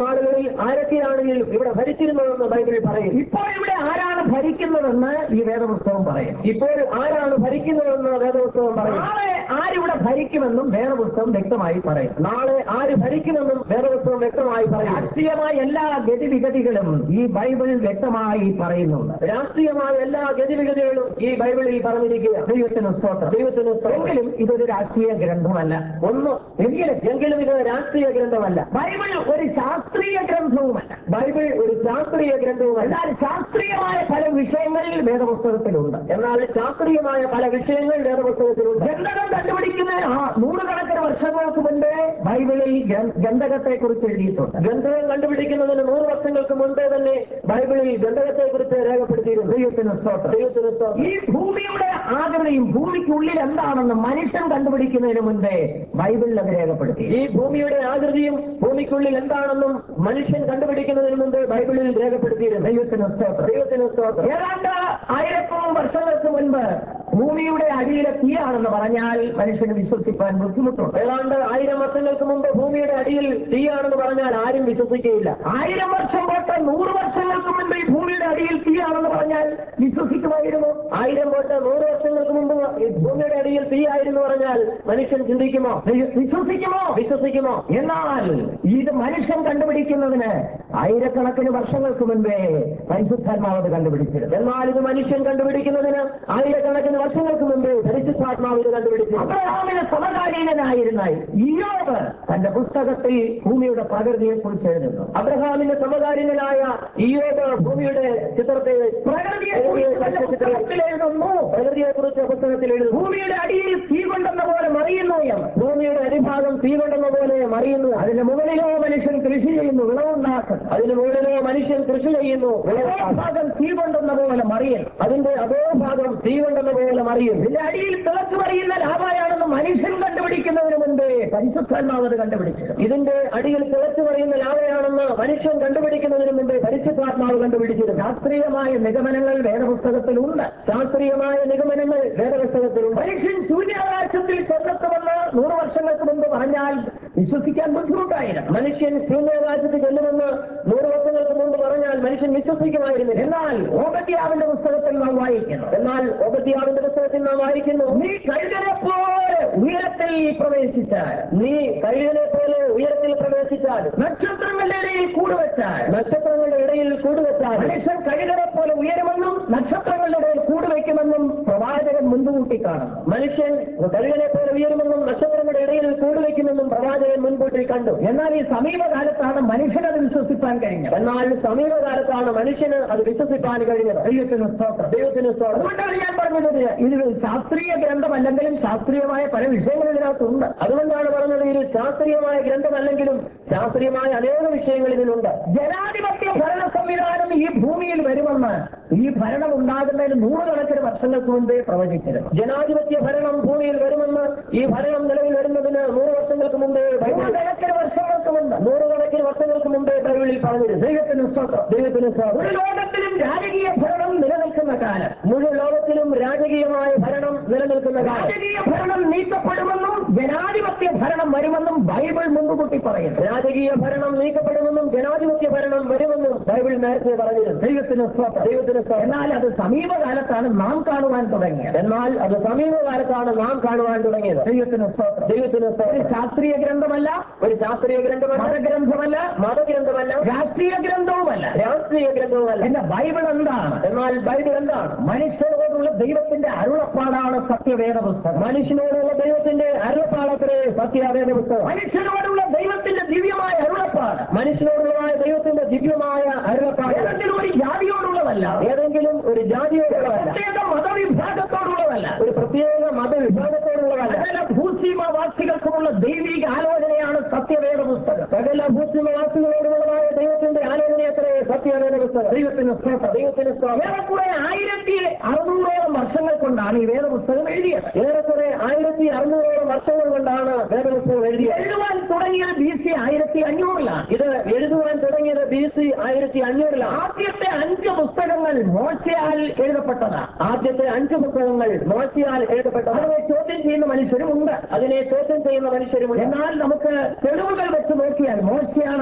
നാളുകളിൽ ആരൊക്കെയാണെങ്കിൽ ഇവിടെ ഭരിച്ചിരുന്നതെന്ന് ബൈബിളിൽ പറയും ഇപ്പോൾ ഇവിടെ ആരാണ് ഭരിക്കുന്നതെന്ന് ഈ വേദപുസ്തകം പറയും ഇപ്പോൾ ആരാണ് ഭരിക്കുന്നതെന്ന് വേദപുസ്തകം പറയും നാളെ ആരിവിടെ ഭരിക്കുമെന്നും വേദപുസ്തകം വ്യക്തമായി പറയും നാളെ ആര് ഭരിക്കുമെന്നും വേദപുസ്തകം വ്യക്തമായി പറയും രാഷ്ട്രീയമായ എല്ലാ ഗതിവിഗതികളും ഈ ബൈബിൾ വ്യക്തമായി പറയുന്നുണ്ട് രാഷ്ട്രീയമായ എല്ലാ ഗതിവിഗതികളും ഈ ബൈബിളിൽ പറഞ്ഞിരിക്കുക ദൈവത്തിന് സ്തോത്രം ദൈവത്തിന് സ്തോത്രം. എങ്കിലും ഇതൊരു രാഷ്ട്രീയ ഗ്രന്ഥമല്ല ഒന്ന് എങ്കിലും എങ്കിലും ഇത് രാഷ്ട്രീയ ഗ്രന്ഥമല്ല ബൈബിൾ ഒരു ശാസ്ത്രീയ ഗ്രന്ഥവുമല്ല ബൈബിൾ ഒരു ശാസ്ത്രീയ ഗ്രന്ഥവുമല്ല എന്നാൽ ശാസ്ത്രീയമായ പല വിഷയങ്ങളിൽ വേദപുസ്തകത്തിലുണ്ട് എന്നാൽ ശാസ്ത്രീയമായ പല വിഷയങ്ങൾ വേദപുസ്തകത്തിലുണ്ട് ഗന്ധകം കണ്ടുപിടിക്കുന്നതിന് ആ നൂറുകണക്കിന് വർഷങ്ങൾക്ക് മുമ്പേ ബൈബിളിൽ ഗന്ധകത്തെ കുറിച്ച് എഴുതിയിട്ടുണ്ട് ഗന്ധകം കണ്ടുപിടിക്കുന്നതിന് നൂറ് വർഷങ്ങൾക്ക് മുൻപേ തന്നെ ബൈബിളിൽ ഗന്ധകത്തെ കുറിച്ച് രേഖപ്പെടുത്തിയിരുന്നു ദൈവത്തിന് സ്തോത്രം ദൈവത്തിന് സ്തോത്രം. ഈ ഭൂമിയുടെ ആകൃതിയും ഭൂമിക്കുള്ളിൽ എന്താണെന്ന് മനുഷ്യൻ കണ്ടുപിടിക്കുന്നതിന് മുൻപേ ബൈബിളിൽ അത് രേഖപ്പെടുത്തി ഈ ഭൂമിയുടെ ആകൃതിയും ഭൂമിക്കുള്ളിൽ എന്താണെന്നും മനുഷ്യൻ കണ്ടുപിടിക്കുന്നതിന് മുമ്പ് ബൈബിളിൽ രേഖപ്പെടുത്തിയിരുന്നു ദൈവത്തിന് സ്തോത്രം ദൈവത്തിന് സ്തോത്രം ഏതാണ്ട് ആയിരത്തോളം വർഷങ്ങൾക്ക് മുൻപ് ഭൂമിയുടെ അടിയിലെ തീയാണെന്ന് പറഞ്ഞാൽ മനുഷ്യന് വിശ്വസിക്കാൻ ബുദ്ധിമുട്ടുണ്ട് ഏതാണ്ട് ആയിരം വർഷങ്ങൾക്ക് മുമ്പ് ഭൂമിയുടെ അടിയിൽ തീയാണെന്ന് പറഞ്ഞാൽ ആരും വിശ്വസിക്കുകയില്ല ആയിരം വർഷം തൊട്ട് നൂറ് വർഷങ്ങൾക്ക് മുൻപ് ഈ ഭൂമിയുടെ അടിയിൽ തീയാണെന്ന് പറഞ്ഞാൽ വിശ്വസിക്കുമായിരുന്നു ആയിരം തൊട്ട് നൂറ് വർഷങ്ങൾക്ക് മുമ്പ് ഈ ഭൂമിയുടെ അടിയിൽ തീയായിരുന്നു പറഞ്ഞാൽ മനുഷ്യൻ ചിന്തിക്കുമോ വി- വിശ്വസിക്കുമോ വിശ്വസിക്കുമോ എന്നാൽ ഇത് മനുഷ്യൻ കണ്ടുപിടിക്കുന്നതിന് ആയിരക്കണക്കിന് വർഷങ്ങൾക്ക് മുൻപേ പരിശുദ്ധാത്മാവ് അത് കണ്ടുപിടിച്ചിരുന്നു എന്നാൽ ഇത് മനുഷ്യൻ കണ്ടുപിടിക്കുന്നതിന് ആയിരക്കണക്കിന് വർഷങ്ങൾക്ക് മുമ്പ് പരിശുദ്ധാത്മാവ് ഇത് കണ്ടുപിടിച്ചു അബ്രഹാമിന് സമകാലീനനായിരുന്ന ഇയോബ് തന്റെ പുസ്തകത്തിൽ ഭൂമിയുടെ പ്രകൃതിയെ കുറിച്ച് എഴുതുന്നു അബ്രഹാമിന്റെ സമകാലീനനായ ഈയോബ് ഭൂമിയുടെ ചിത്രത്തെ പ്രകൃതിയെ കുറിച്ച് തന്റെ പുസ്തകത്തിൽ എഴുതുന്നു പ്രകൃതിയെ കുറിച്ച് പുസ്തകത്തിൽ എഴുതുന്നു ഭൂമിയുടെ അടിയിൽ തീ കൊണ്ടെന്ന പോലെ മറിയുന്നു എന്ന് ഭൂമിയുടെ അടിഭാഗം തീ കൊണ്ടെന്ന പോലെ മറിയുന്നു അതിന്റെ മുകളിലോ മനുഷ്യൻ കൃഷി ചെയ്യുന്നു വിളവുണ്ടാക്കുന്നു അതിന് മുകളിലോ മനുഷ്യൻ കൃഷി ചെയ്യുന്നു ഭാഗം തീ കൊണ്ടെന്ന പോലെ മറിയുന്നു അതിന്റെ അതേ ഭാഗം തീ കൊണ്ടെന്ന പോലെ മറിയുന്നു ഇതിന്റെ അടിയിൽ തിളച്ചു മറിയുന്ന ലാഭയാണെന്ന് മനുഷ്യൻ കണ്ടുപിടിക്കുന്നതിന് മുൻപേ പരിശുദ്ധാത്മാവ് അത് കണ്ടുപിടിച്ചിരുന്നു ഇതിന്റെ അടിയിൽ തിളച്ചു പറയുന്ന ലാവയാണെന്ന് മനുഷ്യൻ കണ്ടുപിടിക്കുന്നതിന് മുമ്പ് പരിശുദ്ധാത്മാവ് കണ്ടുപിടിച്ചിരുന്നു ശാസ്ത്രീയമായ നിഗമനങ്ങൾ വേദപുസ്തകത്തിലുണ്ട് ശാസ്ത്രീയമായ നിഗമനങ്ങൾ വേദപുസ്തകത്തിലുണ്ട് മനുഷ്യൻ ശൂന്യാകാശത്തിൽ ചെന്നെത്തുമെന്ന് നൂറ് വർഷങ്ങൾക്ക് മുമ്പ് പറഞ്ഞാൽ വിശ്വസിക്കാൻ ബുദ്ധിമുട്ടായിരുന്നു മനുഷ്യൻ ശൂന്യാകാശത്ത് ചെല്ലുമെന്ന് നൂറ് വർഷങ്ങൾക്ക് മുമ്പ് പറഞ്ഞാൽ മനുഷ്യൻ വിശ്വസിക്കുമായിരുന്നില്ല എന്നാൽ ഓപത്യാവിന്റെ പുസ്തകത്തിൽ നാം വായിക്കുന്നു എന്നാൽ ഉപദ്യാവിന്റെ പുസ്തകത്തിൽ നാം വായിക്കുന്നു നീ കഴുകനെ പോലെ ഉയരത്തിൽ പ്രവേശിച്ചാൽ നീ കഴുകനെ പോലെ ഉയരത്തിൽ പ്രവേശിച്ചാൽ നക്ഷത്രങ്ങളുടെ ഇടയിൽ കൂടുവച്ചാൽ നക്ഷത്രങ്ങളുടെ ഇടയിൽ കൂടുവെച്ചാൽ മനുഷ്യൻ കഴുകനെ പോലെ ഉയരുമെന്നും നക്ഷത്രങ്ങളുടെ ഇടയിൽ കൂടുവയ്ക്കുമെന്നും പ്രവാചകൻ മുൻകൂട്ടി കാണുന്നു മനുഷ്യൻ കഴുകനെ പോലെ ഉയരുമെന്നും നക്ഷത്രങ്ങളുടെ ഇടയിൽ കൂടുവെക്കുമെന്നും പ്രവാചകൻ മുൻകൂട്ടി കണ്ടു എന്നാൽ ഈ സമീപകാലത്താണ് മനുഷ്യനത് വിശ്വസിപ്പാൻ കഴിഞ്ഞത് എന്നാൽ സമീപകാലത്താണ് മനുഷ്യന് അത് വിശ്വസിപ്പാൻ കഴിഞ്ഞത് ദൈവത്തിന് സ്തോത്രം ദൈവത്തിന് സ്തോത്രം അതുകൊണ്ടാണ് ഞാൻ പറഞ്ഞത് ഇത് ശാസ്ത്രീയ ഗ്രന്ഥമല്ലെങ്കിലും ശാസ്ത്രീയമായ പല വിഷയങ്ങൾ ഇതിനകത്തുണ്ട് അതുകൊണ്ടാണ് പറഞ്ഞത് ഇത് ശാസ്ത്രീയമായ ഗ്രന്ഥമല്ലെങ്കിലും ശാസ്ത്രീയമായ അനേക വിഷയങ്ങൾ ഇതിലുണ്ട് ജനാധിപത്യ ഭരണ സംവിധാനം ഈ ഭൂമിയിൽ വരുമെന്ന് ഈ ഭരണം ഉണ്ടാകുന്നതിന് നൂറുകണക്കിന് വർഷങ്ങൾക്ക് മുമ്പേ പ്രവചിച്ചിരുന്നു ജനാധിപത്യ ഭരണം ഭൂമിയിൽ വരുമെന്ന് ഈ ഭരണം നിലവിൽ വരുന്നതിന് നൂറ് വർഷങ്ങൾക്ക് മുമ്പേ ബൈബിളിൽ നൂറുകണക്കിന് വർഷങ്ങൾക്ക് മുമ്പ് നൂറുകണക്കിന് വർഷങ്ങൾക്ക് മുമ്പേ ബൈബിളിൽ പറഞ്ഞിരുന്നു ദൈവത്തിന് സ്വന്തം ദൈവത്തിന് സ്തോത്രം. ഒരു ലോകത്തിലും രാജകീയ ഭരണം നിലനിൽക്കുന്ന കാലം മുഴു ലോകത്തിലും രാജകീയമായ ഭരണം നിലനിൽക്കുന്ന കാലം രാജകീയ ഭരണം നീക്കപ്പെടുമെന്നും ജനാധിപത്യ ഭരണം വരുമെന്നും ബൈബിൾ മുൻകൂട്ടി പറയുന്നു രാജകീയ ഭരണം നീക്കപ്പെടുമെന്നും ജനാധിപത്യ ഭരണം വരുമെന്നും ബൈബിൾ നേരത്തെ പറഞ്ഞിരുന്നു ദൈവത്തിന് സ്വന്തം ദൈവത്തിന് സ്തോത്രം. എന്നാൽ അത് സമീപകാലത്താണ് നാം കാണുവാൻ തുടങ്ങിയത് എന്നാൽ അത് സമീപകാലത്താണ് നാം കാണുവാൻ തുടങ്ങിയത് ദൈവത്തിന് സ്വന്തം ദൈവത്തിന് ഒരു സ്തോത്രം. ശാസ്ത്രീയ ഗ്രന്ഥമല്ല ഒരു ശാസ്ത്രീയ ഗ്രന്ഥമല്ല മതഗ്രന്ഥമല്ല മതഗ്രന്ഥമല്ല രാഷ്ട്രീയ ഗ്രന്ഥവുമല്ല രാഷ്ട്രീയ ഗ്രന്ഥവുമല്ല പിന്നെ ബൈബിൾ എന്താണ് എന്നാൽ ബൈബിൾ എന്താണ് മനുഷ്യരോടുള്ള ദൈവത്തിന്റെ അരുളപ്പാടാണ് സത്യവേദ പുസ്തകം മനുഷ്യനോടുള്ള ദൈവത്തിന്റെ അരുളപ്പാടത്തിലെ സത്യാവേദ പുസ്തകം മനുഷ്യനോടുള്ള ദൈവത്തിന്റെ ദിവ്യമായ അരുളപ്പാട് മനുഷ്യനോടുള്ളതായ ദൈവത്തിന്റെ ദിവ്യമായ അരുളപ്പാട് ഏതെങ്കിലും ഒരു ജാതിയോടുള്ളതല്ല ഏതെങ്കിലും ഒരു ജാതിയോടുള്ളതല്ല പ്രത്യേക മതവിഭാഗത്തോടുള്ളതല്ല ഒരു പ്രത്യേക മതവിഭാഗത്തോടുള്ളതല്ല സകല ഭൂസീമവാസികൾക്കുമുള്ള ദൈവിക ആലോചനയാണ് സത്യവേദ പുസ്തകം സകല ഭൂസ്യമവാസികളോടുള്ളതായ ദൈവത്തിന്റെ ആലോചനയത്രേ സത്യാവേദ പുസ്തകം ദൈവത്തിന് സ്തോത്രം ദൈവത്തിന് സ്തോത്രം. ഏറെക്കുറെ ആയിരത്തി അറുന്നൂറോളം വർഷങ്ങൾ കൊണ്ടാണ് ഈ വേദപുസ്തകം എഴുതിയത് ഏറെക്കുറെ ആയിരത്തി അറുന്നൂറോളം വർഷങ്ങൾ കൊണ്ടാണ് വേദപുസ്തകം എഴുതിയത് എഴുതുവാൻ തുടങ്ങിയത് ബി സി ആയിരത്തി അഞ്ഞൂറിലാണ് ഇത് എഴുതുവാൻ തുടങ്ങിയത് ബി സി ആയിരത്തി അഞ്ഞൂറിലാണ് ആദ്യത്തെ അഞ്ച് പുസ്തകങ്ങൾ മോശയാൽ എഴുതപ്പെട്ടതാണ് ആദ്യത്തെ അഞ്ച് പുസ്തകങ്ങൾ മോശയാൽ എഴുതപ്പെട്ട അതിനെ ചോദ്യം ചെയ്യുന്ന മനുഷ്യരുമുണ്ട് അതിനെ ചോദ്യം ചെയ്യുന്ന മനുഷ്യരുമുണ്ട് എന്നാൽ നമുക്ക് തെളിവുകൾ വെച്ച് നോക്കിയാൽ മോശയാണ് അത് എഴുതിയത്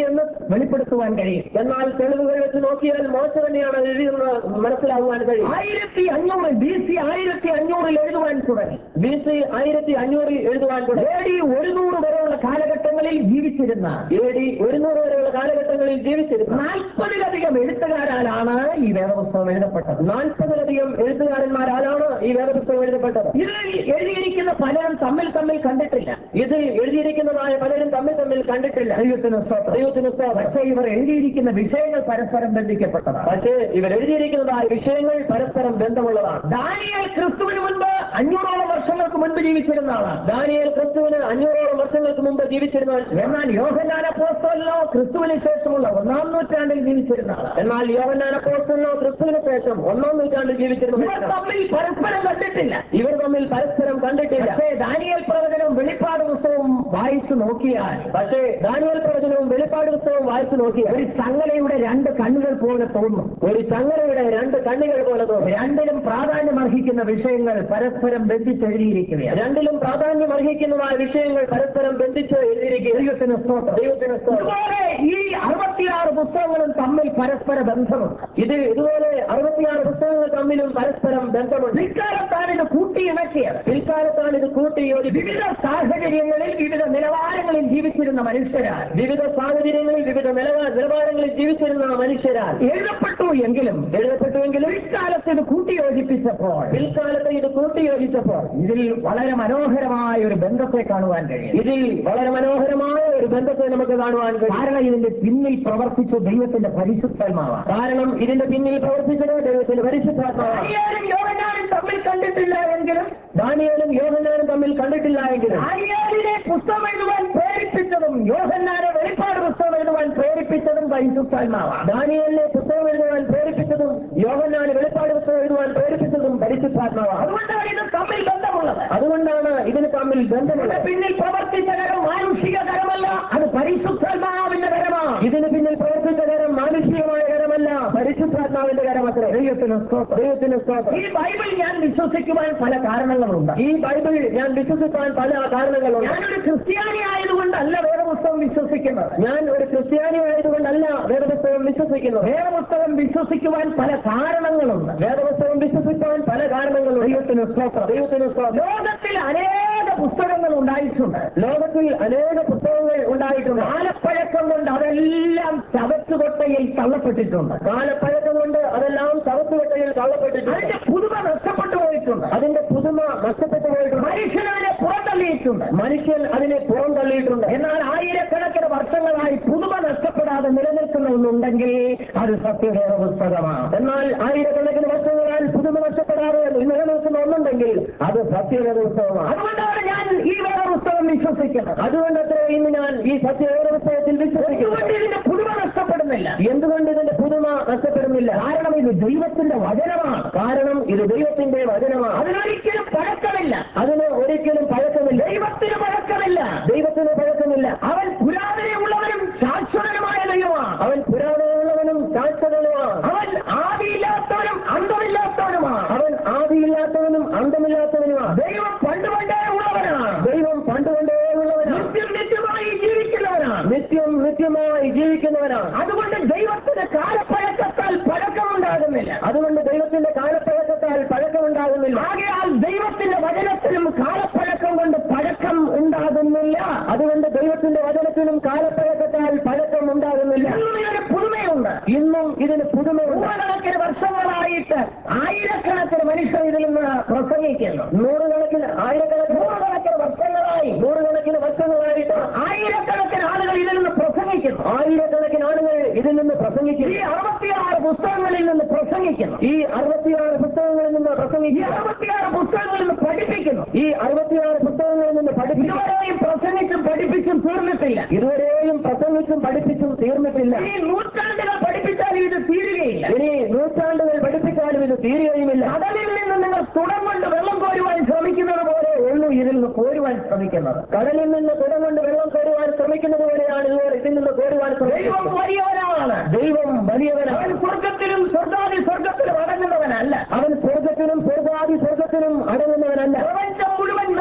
എന്ന് വെളിപ്പെടുത്തുവാൻ കഴിയും എന്നാൽ തെളിവുകൾ വെച്ച് നോക്കിയാൽ മോശ തന്നെയാണ് എഴുതിയെന്ന് മനസ്സിലാകുവാൻ കഴിയും ആയിരത്തി അഞ്ഞൂറ് ബി സി ആയിരത്തി അഞ്ഞൂറിൽ എഴുതുവാൻ തുടങ്ങി ബി സി ആയിരത്തി അഞ്ഞൂറിൽ എഴുതുവാൻ തുടങ്ങി എ ഡി ഒരുന്നൂറ് വരെയുള്ള കാലഘട്ടങ്ങളിൽ ജീവിച്ചിരുന്ന എ ഡി ഒരുന്നൂറ് വരെയുള്ള കാലഘട്ടങ്ങളിൽ ജീവിച്ചിരുന്നു നാൽപ്പതിലധികം എഴുത്തുകാരാലാണ് ഈ വേദപുസ്തകം എഴുതപ്പെട്ടത് നാൽപ്പതിലധികം എഴുത്തുകാരന്മാരാലാണ് ഈ വേദപുസ്തകം എഴുതപ്പെട്ടത് ഇതിൽ എഴുതിയിരിക്കുന്ന പലരും തമ്മിൽ തമ്മിൽ കണ്ടിട്ടില്ല ഇതിൽ എഴുതിയിരിക്കുന്നതായ പലരും തമ്മിൽ തമ്മിൽ കണ്ടിട്ടില്ല ദൈവത്തിന് സ്തോത്രം ദൈവത്തിന് സ്തോത്രം. പക്ഷേ ഇവർ എഴുതിയിരിക്കുന്ന വിഷയങ്ങൾ പരസ്പരം ബന്ധിക്കപ്പെട്ടതാണ് പക്ഷേ ഇവർ എഴുതിയിരിക്കുന്നതായ വിഷയങ്ങൾ പരസ്പരം ബന്ധമുള്ളതാണ് ദാനിയൽ ക്രിസ്തുവിന് മുൻപ് അഞ്ഞൂറോളം വർഷങ്ങൾക്ക് മുൻപ് ജീവിച്ചിരുന്ന ആളാണ് ദാനിയേൽ ക്രിസ്തുവിന് അഞ്ഞൂറോളം വർഷങ്ങൾക്ക് മുമ്പ് ജീവിച്ചിരുന്ന മനുഷ്യൻ. എന്നാൽ യോഹന്നാന പോസ്റ്റലിനോ ക്രിസ്തുവിന് ശേഷമുള്ള ഒന്നാം നൂറ്റാണ്ടിൽ ജീവിച്ചിരുന്ന ആളാണ് എന്നാൽ യോഹന്നാന പോസ്റ്റലിനോ ക്രിസ്തുവിന് ശേഷം ഒന്നാം നൂറ്റാണ്ടിൽ ജീവിച്ചിരുന്ന ഇവർ മനുഷ്യനാണ്. തമ്മിൽ പരസ്പരം കണ്ടിട്ടില്ല ഇവർ തമ്മിൽ പരസ്പരം കണ്ടിട്ടില്ല പക്ഷേ ദാനിയൽ പ്രവചനവും വെളിപ്പാട് പുസ്തകവും വായിച്ചു നോക്കിയാൽ പക്ഷേ ദാനിയേൽ പ്രവചനവും വെളിപ്പാട് പുസ്തകവും വായിച്ചു നോക്കിയാൽ ഒരു ചങ്ങലയുടെ രണ്ട് കണ്ണുകൾ പോലെ തോന്നും ഒരു ചങ്ങലയുടെ രണ്ട് കണ്ണികൾ പോലെ തോന്നി രണ്ടിലും പ്രാധാന്യം അർഹിക്കുന്ന വിഷയങ്ങൾ പരസ്പരം ബന്ധിച്ചെഴുതിയിരിക്കുകയാണ് രണ്ടിലും പ്രാധാന്യം അർഹിക്കുന്നതായ വിഷയങ്ങൾ പരസ്പരം ബന്ധിച്ച് എഴുതിയിരിക്കുക ദൈവത്തിന് സ്തോത്രം ദൈവത്തിന് സ്തോത്രം. ഇതുപോലെ ഈ അറുപത്തിയാറ് പുസ്തകങ്ങളും തമ്മിൽ പരസ്പര ബന്ധമുണ്ട് ഇത് ഇതുപോലെ അറുപത്തിയാറ് പുസ്തകങ്ങൾ തമ്മിലും പരസ്പരം ബന്ധമുണ്ട് ഇക്കാലത്താണ് ഇത് കൂട്ടിയിണക്കിയത് പിൽക്കാലത്താണ് ഇത് കൂട്ടി യോജിപ്പിച്ചത് വിവിധ സാഹചര്യങ്ങളിൽ വിവിധ നിലവാരങ്ങളിൽ ജീവിച്ചിരുന്ന മനുഷ്യരാൽ വിവിധ സാഹചര്യങ്ങളിൽ വിവിധ നിലവാ- നിലവാരങ്ങളിൽ ജീവിച്ചിരുന്ന മനുഷ്യരാൽ എഴുതപ്പെട്ടു എങ്കിലും എഴുതപ്പെട്ടുവെങ്കിലും ഇക്കാലത്ത് ഇത് കൂട്ടിയോജിപ്പിച്ചപ്പോൾ പിൽക്കാലത്ത് ഇത് കൂട്ടി യോജിച്ചപ്പോൾ ഇതിൽ വളരെ മനോഹരമായ ഒരു ബന്ധത്തെ കാണുവാൻ കഴിയും ഇതിൽ വളരെ മനോഹരമായ ഒരു ബന്ധത്തെ നമുക്ക് കാണുവാൻ കഴിയും കാരണം ഇതിന്റെ പിന്നിൽ പ്രവർത്തിച്ച ദൈവത്തിന്റെ പരിശുദ്ധാത്മാവാണ് കാരണം ഇതിന്റെ പിന്നിൽ പ്രവർത്തിച്ചത് ദൈവത്തിന്റെ പരിശുദ്ധാത്മാവാണ് ദാനിയേലും യോഹന്നാനും തമ്മിൽ കണ്ടിട്ടില്ല എങ്കിലും ദാനിയേലും യോഹന്നാനും തമ്മിൽ കണ്ടിട്ടില്ല എങ്കിലും ദാനിയേലിനെ പുസ്തകം എഴുതുവാൻ പ്രേരിപ്പിച്ചതും യോഹന്നാനെ വെളിപ്പാട് പുസ്തകം എഴുതുവാൻ പ്രേരിപ്പിച്ചതും പരിശുദ്ധാത്മാവാണ് ദാനിയേലിനെ പുസ്തകം എഴുതുവാൻ പ്രേരിപ്പിച്ചതും യോഹന്നാന് വെളിപ്പാട് പുസ്തകം എഴുതുവാൻ പ്രേരിപ്പിച്ചതും പരിശുദ്ധാത്മാവാണ് അതുകൊണ്ടാണ് ഇത് തമ്മിൽ ബന്ധമുള്ളത് അതുകൊണ്ടാണ് ഇതിന് തമ്മിൽ ഇതിന്റെ ബന്ധമുള്ളത് പിന്നിൽ പ്രവർത്തിച്ച കരം മാനുഷിക കരമല്ല അത് പരിശുദ്ധാത്മാവിന്റെ കരമാണ് ഇതിന് പിന്നിൽ പ്രവർത്തിച്ച കരം മാനുഷികമായ കരമല്ല പരിശുദ്ധാത്മാവിന്റെ കരമത്രേ ദൈവത്തിന് സ്തോത്രം. ദൈവത്തിന് സ്തോത്രം ഈ ബൈബിൾ ഞാൻ വിശ്വസിക്കുവാൻ പല കാരണങ്ങളുണ്ട് ഈ ബൈബിൾ ഞാൻ വിശ്വസിക്കാൻ പല കാരണങ്ങളുണ്ട് ഞാനൊരു ക്രിസ്ത്യാനി ആയതുകൊണ്ടല്ല വേദപുസ്തകം വിശ്വസിക്കുന്നത് ഞാൻ ഒരു ക്രിസ്ത്യാനി ആയതുകൊണ്ടല്ല വേദപുസ്തകം വിശ്വസിക്കുന്നത് വേദപുസ്തകം വിശ്വസിക്കുവാൻ പല കാരണങ്ങളുണ്ട് വേദപുസ്തകം വിശ്വസിക്കാൻ പല കാരണങ്ങളുണ്ട് ദൈവത്തിന് സ്തോത്രം ദൈവത്തിന് സ്തോത്രം ലോകത്തിൽ അനേക പുസ്തകങ്ങൾ ഉണ്ടായിട്ടുണ്ട് ലോകത്തിൽ അനേക പുസ്തകങ്ങൾ ഉണ്ടായിട്ടുണ്ട് കാലപ്പഴക്കം കൊണ്ട് അതെല്ലാം ചവറ്റുകൊട്ടയിൽ തള്ളപ്പെട്ടിട്ടുണ്ട് കാലപ്പഴക്കം കൊണ്ട് അതെല്ലാം ചവത്തുകെട്ടയിൽ തള്ളപ്പെട്ടിട്ടുണ്ട് അതിന്റെ പുതുമ നഷ്ടപ്പെട്ടു പോയിട്ടുണ്ട് അതിന്റെ പുതുമ നഷ്ടപ്പെട്ടു പോയിട്ടുണ്ട് മനുഷ്യൻ അതിനെ പുറന്തള്ളിയിട്ടുണ്ട് മനുഷ്യൻ അതിനെ പുറം തള്ളിയിട്ടുണ്ട് എന്നാൽ ആയിരക്കണക്കിന് വർഷങ്ങളായി പുതുമ നഷ്ടപ്പെടാതെ നിലനിൽക്കുന്ന ഒന്നുണ്ടെങ്കിൽ അത് സത്യവേദ പുസ്തകമാണ് എന്നാൽ ആയിരക്കണക്കിന് വർഷങ്ങളാൽ പുതുമ നഷ്ടപ്പെടാതെ നിലനിൽക്കുന്ന ഒന്നുണ്ടെങ്കിൽ അത് സത്യവേദ പുസ്തകമാണ് അതുകൊണ്ടാണ് ഞാൻ ഈ വേദ പുസ്തകം വിശ്വസിക്കുന്നത് അതുകൊണ്ടത്ര ഇന്ന് ഞാൻ ഈ സത്യവേദ പുസ്തകത്തിൽ വിശ്വസിക്കുന്നു അതുകൊണ്ട് ഇതിന്റെ പുതുമ നഷ്ടപ്പെടുന്നില്ല എന്തുകൊണ്ട് ഇതിന്റെ പുതുമ നഷ്ടപ്പെടുന്നില്ല കാരണം ഇത് ദൈവത്തിന്റെ വചനമാണ് കാരണം ഇത് ദൈവത്തിന്റെ വചനമാണ് അതിനൊരിക്കലും പഴക്കമില്ല അതിന് ഒരിക്കലും പഴക്കമില്ല ദൈവത്തിന് പഴക്കമില്ല ദൈവത്തിന് പഴക്കമില്ല അവൻ പുരാതനയുള്ളവനും ശാശ്വതനുമായ ദൈവമാണ് അവൻ പുരാതനമുള്ളവനും ശാശ്വതനുമാണ് അവൻ ആദിയില്ലാത്തവനും അന്തമില്ലാത്തവനുമാണ് അവൻ ആദിയില്ലാത്തവനും അന്തമില്ലാത്തവനുമാണ് ദൈവം പണ്ട് പണ്ടേ ഉള്ളവനാണ് ദൈവം പണ്ടുകൊണ്ടേ ഉള്ളവനാണ് നിത്യം നിത്യമായി ജീവിക്കുന്നവനാണ് നിത്യം നിത്യമായി ജീവിക്കുന്നവനാണ് അതുകൊണ്ട് ദൈവത്തിന് കാലപ്പഴക്കത്താൽ പഴക്കമുണ്ടാകുന്നില്ല അതുകൊണ്ട് ദൈവത്തിന്റെ കാലപ്പഴക്കത്താൽ പഴക്കമുണ്ടാകുന്നില്ല ആകയാൽ ദൈവത്തിന്റെ വചനത്തിലും കാലപ്പഴക്കം കൊണ്ട് പഴക്കം ഉണ്ടാകുന്നില്ല അതുകൊണ്ട് ദൈവത്തിന്റെ വചനത്തിനും കാലപ്പഴക്കത്താൽ പഴക്കം ഉണ്ടാകുന്നില്ല ഇന്നും ഇതിന് പുതുമയുണ്ട് ഇന്നും ഇതിന് പുതുമയുണ്ട് നൂറുകണക്കിന് വർഷങ്ങളായിട്ട് ആയിരക്കണക്കിന് മനുഷ്യർ ഇതിൽ നിന്ന് പ്രസംഗിക്കുന്നു നൂറുകണക്കിന് ആയിരക്കണക്കിന് നൂറുകണക്കിന് വർഷങ്ങളായി നൂറുകണക്കിന് വർഷങ്ങളായിട്ട് ആയിരക്കണക്കിന് ആളുകൾ ഇതിൽ നിന്ന് പ്രസംഗിക്കുന്നു ആയിരക്കണക്കിന് ആളുകൾ ഇതിൽ നിന്ന് പ്രസംഗിക്കും ഈ അറുപത്തിയാറ് പുസ്തകങ്ങളിൽ നിന്ന് പ്രസംഗിക്കുന്നു ഈ അറുപത്തിയാറ് പുസ്തകങ്ങളിൽ നിന്ന് ഈ പ്രസംഗിക്കുക അറുപത്തിയാറ് പുസ്തകങ്ങളിൽ നിന്ന് പഠിപ്പിക്കുന്നു ഈ അറുപത്തിയാറ് പുസ്തകങ്ങളിൽ നിന്ന് പഠിപ്പിക്കുക ഇതുവരെയും പ്രസംഗിച്ചും പഠിപ്പിച്ചും തീർന്നിട്ടില്ല ഇതുവരെയും പ്രസംഗിച്ചും പഠിപ്പിച്ചും തീർന്നിട്ടില്ല ഈ നൂറ്റാണ്ടുകൾ പഠിപ്പിച്ചാലും ഇത് തീരുകയില്ല ഇനി നൂറ്റാണ്ടുകൾ പഠിപ്പിച്ചാലും ഇത് തീരുകയുമില്ല കടലിൽ നിന്ന് നിങ്ങൾ തുടം കൊണ്ട് വെള്ളം കോരുവാൻ ശ്രമിക്കുന്നത് പോലെ ഉള്ളൂ ഇതിൽ നിന്ന് കോരുവാൻ ശ്രമിക്കുന്നത് കടലിൽ നിന്ന് തുടം കൊണ്ട് വെള്ളം കോരുവാൻ ശ്രമിക്കുന്നത് പോലെയാണ് ഇവർ ഇതിൽ നിന്ന് കോരുവാൻ ദൈവം ശ്രമിക്കുന്നത് വലിയവനാണ് ദൈവം വലിയവനാണ് അവൻ സ്വർഗത്തിലും സ്വർഗാദി സ്വർഗത്തിലും അടങ്ങുന്നവനല്ല അവൻ സ്വർഗത്തിനും സ്വർഗാദി സ്വർഗത്തിനും അടങ്ങുന്നവനല്ല പ്രപഞ്ചം മുഴുവൻ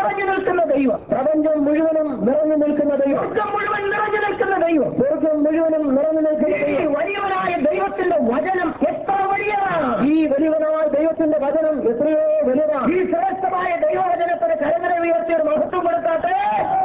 നിറഞ്ഞു നിൽക്കുന്ന ദൈവം പ്രപഞ്ചം മുഴുവനും നിറഞ്ഞു നിൽക്കുന്ന ദൈവം സ്വർഗം മുഴുവൻ നിറഞ്ഞു നിൽക്കുന്ന ദൈവം സ്വർഗം മുഴുവനും നിറഞ്ഞു നിൽക്കുന്ന ഈ വലിയവനായ ദൈവത്തിന്റെ വചനം എത്ര വലിയതാണ് ഈ വലിയവനായ ദൈവത്തിന്റെ വചനം എത്രയോ വലുതാണ് ഈ ശ്രേഷ്ഠമായ ദൈവവചനത്തിന് കരകര ഉയർത്തിയൊരു മഹത്വം കൊടുക്കാട്ടെ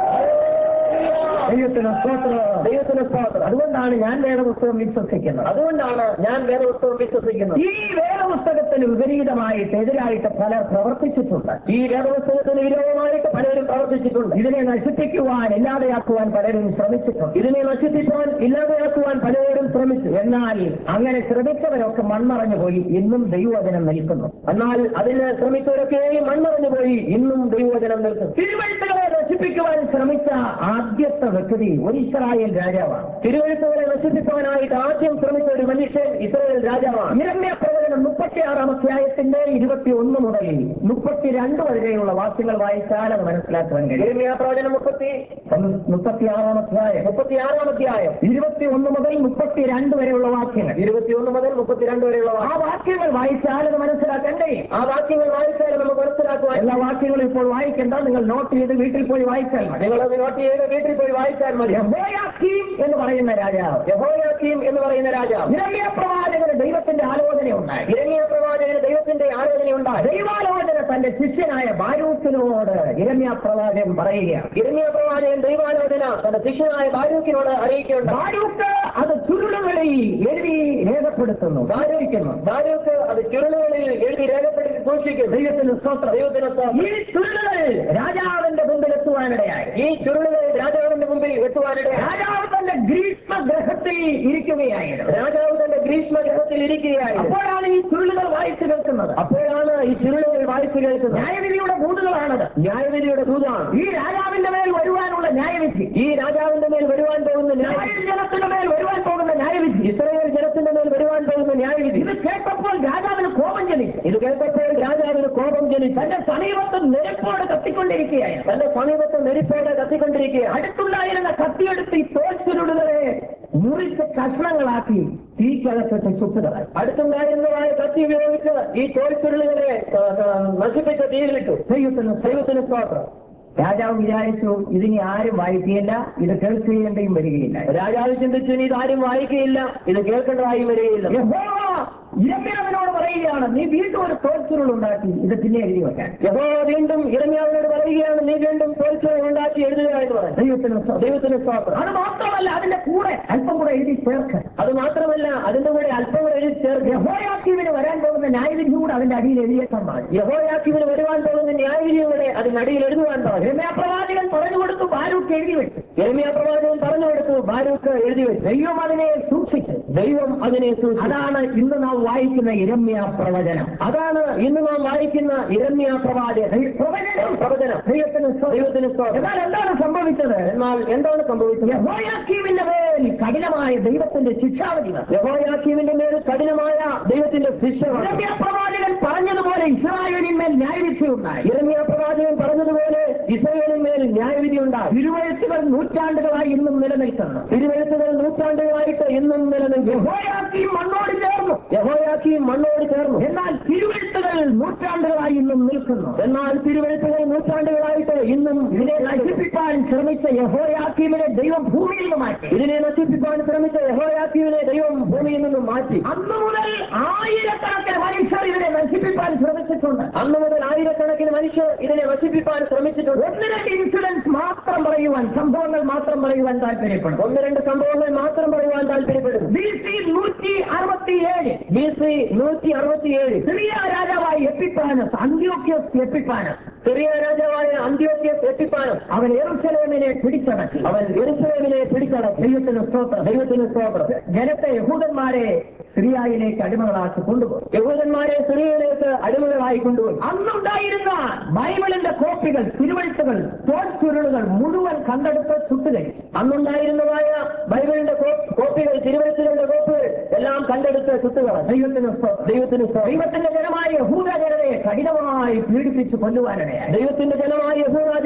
ദൈവത്തിന് സ്തോത്രം ദൈവത്തിന് സ്തോത്രം അതുകൊണ്ടാണ് ഞാൻ വേദപുസ്തകം വിശ്വസിക്കുന്നത് അതുകൊണ്ടാണ് ഞാൻ വേദപുസ്തകം വിശ്വസിക്കുന്നത് ഈ വേദപുസ്തകത്തിന് വിപരീതമായിട്ട് എതിരായിട്ട് പലർ പ്രവർത്തിച്ചിട്ടുണ്ട് ഈ വേദപുസ്തകത്തിന് വിരോധമായിട്ട് പലരും പ്രവർത്തിച്ചിട്ടുണ്ട് ഇതിനെ നശിപ്പിക്കുവാൻ ഇല്ലാതെയാക്കുവാൻ പലരും ശ്രമിച്ചിട്ടുണ്ട് ഇതിനെ നശിപ്പിക്കുവാൻ ഇല്ലാതെയാക്കുവാൻ പലരും ശ്രമിച്ചു എന്നാൽ അങ്ങനെ ശ്രമിച്ചവരൊക്കെ മൺമറഞ്ഞു പോയി ഇന്നും ദൈവവചനം നിൽക്കുന്നു എന്നാൽ അതിന് ശ്രമിച്ചവരൊക്കെയും മൺമറഞ്ഞു പോയി ഇന്നും ദൈവവചനം നിൽക്കുന്നു തിരുവഴുത്തുകളെ നശിപ്പിക്കുവാൻ ശ്രമിച്ച ആദ്യത്തെ വ്യക്തി ഒരു ഇസ്രായേൽ രാജാവാണ് തിരുവഴുത്തുകളെ നശിപ്പിക്കുവാനായിട്ട് ആദ്യം ശ്രമിച്ച ഒരു മനുഷ്യൻ ഇസ്രായേൽ രാജാവാണ് ഇരമ്യ പ്രവചനം മുപ്പത്തിയാറാം അധ്യായത്തിന്റെ ഇരുപത്തി ഒന്ന് മുതൽ മുപ്പത്തിരണ്ട് വരെയുള്ള വാക്യങ്ങൾ വായിച്ചാൽ അത് മനസ്സിലാക്കുവാൻ കഴിയും ഇരമ്യ പ്രവചനം മുപ്പത്തി മുപ്പത്തിയാറാം അധ്യായം മുപ്പത്തിയാറാം അധ്യായം ഇരുപത്തി ഒന്ന് മുതൽ മുപ്പത്തിരണ്ട് വരെയുള്ള വാക്യങ്ങൾ ഇരുപത്തിയൊന്ന് മുതൽ മുപ്പത്തിരണ്ട് വരെയുള്ള ആ വാക്യങ്ങൾ വായിച്ചാൽ അത് മനസ്സിലാക്കാൻ കഴിയും ആ വാക്യങ്ങൾ വായിച്ചാൽ നമുക്ക് മനസ്സിലാക്കുവാൻ എല്ലാ വാക്യങ്ങളും ഇപ്പോൾ വായിക്കേണ്ട നിങ്ങൾ നോട്ട് ചെയ്ത് വീട്ടിൽ പോയി വായിച്ചാൽ മതി നിങ്ങൾ അത് നോട്ട് ചെയ്ത് വീട്ടിൽ പോയി വായിച്ചാൽ മതി യഹോയാക്കീം എന്ന് പറയുന്ന രാജാവ് യഹോയാക്കീം എന്ന് പറയുന്ന രാജാവ് ഇരങ്ങിയ പ്രവാചകന് ദൈവത്തിന്റെ ആലോചന ഉണ്ടായി ഇരങ്ങിയ പ്രവാചകന് ദൈവത്തിന്റെ ആലോചന ഉണ്ടായി ദൈവാലോചന തന്റെ ശിഷ്യനായ ബാരൂക്കിനോട് ഇരമ്യ പ്രവാചകൻ പറയുകയാണ് ഇരമ്യ പ്രവാചകൻ ദൈവാലോചന തന്റെ ശിഷ്യനായ ബാരൂക്കിനോട് അറിയിക്കുന്നുണ്ട് ബാരൂക്ക് അത് ചുരുളുകളിൽ എഴുതി രേഖപ്പെടുത്തുന്നു ബാരൂക്കുന്നു ബാരൂക്ക് അത് ചുരുളുകളിൽ എഴുതി രേഖപ്പെടുത്തി സൂക്ഷിക്കും ദൈവത്തിന് സ്തോത്രം ദൈവത്തിന് സ്തോത്രം ഈ ചുരുളുകൾ രാജാവിന്റെ മുമ്പിൽ എത്തുവാനിടയായി ഈ ചുരുളുകൾ രാജാവിന്റെ മുമ്പിൽ എത്തുവാനിടയായി രാജാവ് തന്റെ ഗ്രീഷ്മഗ്രഹത്തിൽ ഇരിക്കുകയായിരുന്നു രാജാവ് തന്റെ ഗ്രീഷ്മഗ്രഹത്തിൽ ഇരിക്കുകയായിരുന്നു അപ്പോഴാണ് ഈ ചുരുളുകൾ വായിച്ചു കേൾക്കുന്നത് അപ്പോഴാണ് ഈ ചുരുളുകൾ വായിച്ചു കേൾക്കുന്നത് ന്യായവിധിയുടെ ദൂതുകളാണത് ന്യായവിധിയുടെ ദൂതാണ് ഈ രാജാവിന്റെ മേൽ വരുവാനുള്ള ന്യായവിധി ഈ രാജാവിന്റെ മേൽ വരുവാൻ പോകുന്ന ന്യായവിധി ജനത്തിന്റെ മേൽ വരുവാൻ പോകുന്ന ന്യായവിധി ഇസ്രായേൽ ജനത്തിന്റെ മേൽ വരുവാൻ പോകുന്ന ന്യായവിധി ഇത് കേട്ടപ്പോൾ രാജാവിന് കോപം ജനിച്ചു ഇത് കേട്ടപ്പോൾ രാജാവിന് കോപം ജനിച്ചു തന്റെ സമീപത്ത് നെരുപ്പോട് കത്തിക്കൊണ്ടിരിക്കുകയാണ് തന്റെ സമീപത്ത് നെരുപ്പോട് കത്തിക്കൊണ്ടിരിക്കുക അടുത്തുണ്ടായിരുന്ന കത്തിയെടുത്ത് ഈ തോൽ ചുരുളുകളെ മുറിച്ച് കഷ്ണങ്ങളാക്കി തീക്കകത്തിട്ട് ചുട്ടുകളായി അടുത്തുണ്ടായിരുന്നതായ കത്തി ഉപയോഗിച്ച് ഈ തോൽ ചുരുളുകളെ ആ, ആ, നശിപ്പിച്ച തീയിലിട്ടു ദൈവത്തിന് ദൈവത്തിന് സ്തോത്രം രാജാവ് വിചാരിച്ചു ഇതിനി ആരും വായിക്കുകയില്ല ഇത് കേൾക്കുകയും വരികയില്ല രാജാവ് ചിന്തിച്ചു ഇനി ഇതാരും വായിക്കുകയില്ല ഇത് കേൾക്കേണ്ടതായും വരികയില്ല യഹോവ ഇരമ്യാവിനോട് പറയുകയാണ് നീ വീണ്ടും ഒരു തോൽച്ചുരുൾ ഉണ്ടാക്കി ഇത് പിന്നെ എഴുതി വെക്കാൻ യഹോ വീണ്ടും ഇരമ്യാവിനോട് പറയുകയാണ് നീ വീണ്ടും തോൽച്ചുരുൾ ഉണ്ടാക്കി എഴുതുക എന്ന് പറഞ്ഞു ദൈവത്തിന് സ്തോ- ദൈവത്തിന് സ്തോത്രം അത് മാത്രമല്ല അതിന്റെ കൂടെ അല്പം കൂടെ എഴുതി ചേർക്ക് അത് മാത്രമല്ല അതിന്റെ കൂടെ അല്പം കൂടെ എഴുതി ചേർക്ക് യഹോയാക്കീവിന് വരാൻ പോകുന്ന ന്യായവിധി കൂടെ അതിന്റെ അടിയിൽ എഴുതിയേക്കാൻ പറഞ്ഞു യഹോയാക്കീവിന് വരുവാൻ പോകുന്ന ന്യായവിധി കൂടെ അതിന്റെ അടിയിൽ എഴുതുവാൻ പറഞ്ഞു രമ്യാ പ്രവാചകൻ പറഞ്ഞു കൊടുത്തു ബാരൂക്ക് എഴുതി വെച്ചു രമ്യാ പ്രവാചകൻ പറഞ്ഞു കൊടുത്തു ബാരൂക്ക് എഴുതി വെച്ചു ദൈവം അതിനെ സൂക്ഷിച്ചു ദൈവം അതിനെ സൂക്ഷിച്ചു അതാണ് ഇന്ന് നാം വായിക്കുന്ന ഇരമ്യ പ്രവചനം അതാണ് ഇന്ന് നാം വായിക്കുന്ന ഇരമ്യ പ്രവാചകൻ പ്രവചനം പ്രവചനം ദൈവത്തിന് സ്തോ- ദൈവത്തിന് സ്തോത്രം. എന്നാൽ എന്താണ് സംഭവിച്ചത് എന്നാൽ എന്താണ് സംഭവിച്ചത് യഹോയാക്കീമിന്റെ മേൽ കഠിനമായ ദൈവത്തിന്റെ ശിക്ഷാവധി വന്നു. യഹോയാക്കീമിന്റെ മേൽ കഠിനമായ ദൈവത്തിന്റെ ശിക്ഷ വന്നു. ഇരമ്യ പ്രവാചകൻ പറഞ്ഞതുപോലെ ഇസ്രായേലിന്മേൽ ന്യായവിധി ഉണ്ടായി ഇരമ്യ പ്രവാചകൻ പറഞ്ഞതുപോലെ ഇസ്രായേലിന്മേൽ ന്യായവിധി ഉണ്ടായി തിരുവഴുത്തുകൾ നൂറ്റാണ്ടുകളായി ഇന്നും നിലനിൽക്കുന്നു തിരുവഴുത്തുകൾ നൂറ്റാണ്ടുകളായിട്ട് ഇന്നും നിലനിൽക്കും യഹോയാക്കീം മണ്ണോട് ചേർന്നു യഹോയാക്കീം മണ്ണോട് ചേർന്നു എന്നാൽ തിരുവഴുത്തുകൾ നൂറ്റാണ്ടുകളായി ഇന്നും നിൽക്കുന്നു എന്നാൽ തിരുവഴുത്തുകൾ നൂറ്റാണ്ടുകളായിട്ട് ഇന്നും ഇതിനെ നശിപ്പിക്കാൻ ശ്രമിച്ച യഹോയാക്കീമിനെ ദൈവം ഭൂമിയിൽ നിന്ന് മാറ്റി ഇതിനെ നശിപ്പിക്കാൻ ശ്രമിച്ച യഹോയാക്കീമിനെ ദൈവം ഭൂമിയിൽ നിന്നും മാറ്റി അന്ന് മുതൽ ആയിരക്കണക്കിന് മനുഷ്യർ ഇതിനെ നശിപ്പിക്കാൻ ശ്രമിച്ചിട്ടുണ്ട് അന്ന് മുതൽ ആയിരക്കണക്കിന് മനുഷ്യർ ഇതിനെ നശിപ്പിക്കാൻ ശ്രമിച്ചിട്ടുണ്ട് ഒന്ന് രണ്ട് ഇൻസിഡൻസ് മാത്രം പറയുവാൻ സംഭവങ്ങൾ മാത്രം പറയുവാൻ താല്പര്യപ്പെടും ഒന്ന് രണ്ട് സംഭവങ്ങൾ മാത്രം പറയുവാൻ താല്പര്യപ്പെടും ബി സി നൂറ്റി അറുപത്തിയേഴ് ബി സി നൂറ്റി അറുപത്തിയേഴ് സിറിയ രാജാവായ എപ്പിപ്പാനസ് അന്ത്യോക്യസ് എപ്പിപ്പാനസ് സിറിയ രാജാവായ അന്ത്യോക്യസ് എപ്പിപ്പാനസ് അവൻ എറുസലേമിനെ പിടിച്ചടക്കി അവൻ എറുസലേമിനെ പിടിച്ചടക്കി ദൈവത്തിന് സ്തോത്രം ദൈവത്തിന് സ്തോത്രം ജനത്തെ യഹൂദന്മാരെ സിറിയയിലേക്ക് അടിമകളാക്കി കൊണ്ടുപോയി യഹൂദന്മാരെ സിറിയയിലേക്ക് അടിമകളായി കൊണ്ടുപോയി അന്നുണ്ടായിരുന്ന ബൈബിളിന്റെ കോപ്പികൾ തിരുവഴുത്തുകൾ തോൽച്ചുരുളുകൾ മുഴുവൻ കണ്ടെടുത്ത് ചുട്ടുകരിച്ചു അന്നുണ്ടായിരുന്നതായ ബൈബിളിന്റെ കോ- കോപ്പികൾ തിരുവഴുത്തുകളുടെ കോപ്പികൾ എല്ലാം കണ്ടെടുത്ത് ചുട്ടുകള ദൈവത്തിന് സ്തോത്രം. ദൈവത്തിന് സ്തോത്രം. ദൈവത്തിന്റെ ജനമായ യഹൂദ ജനതയെ കഠിനമായി പീഡിപ്പിച്ച് കൊല്ലുവാനിടയായി ദൈവത്തിന്റെ ജനമായ യഹൂദ ജനതയെ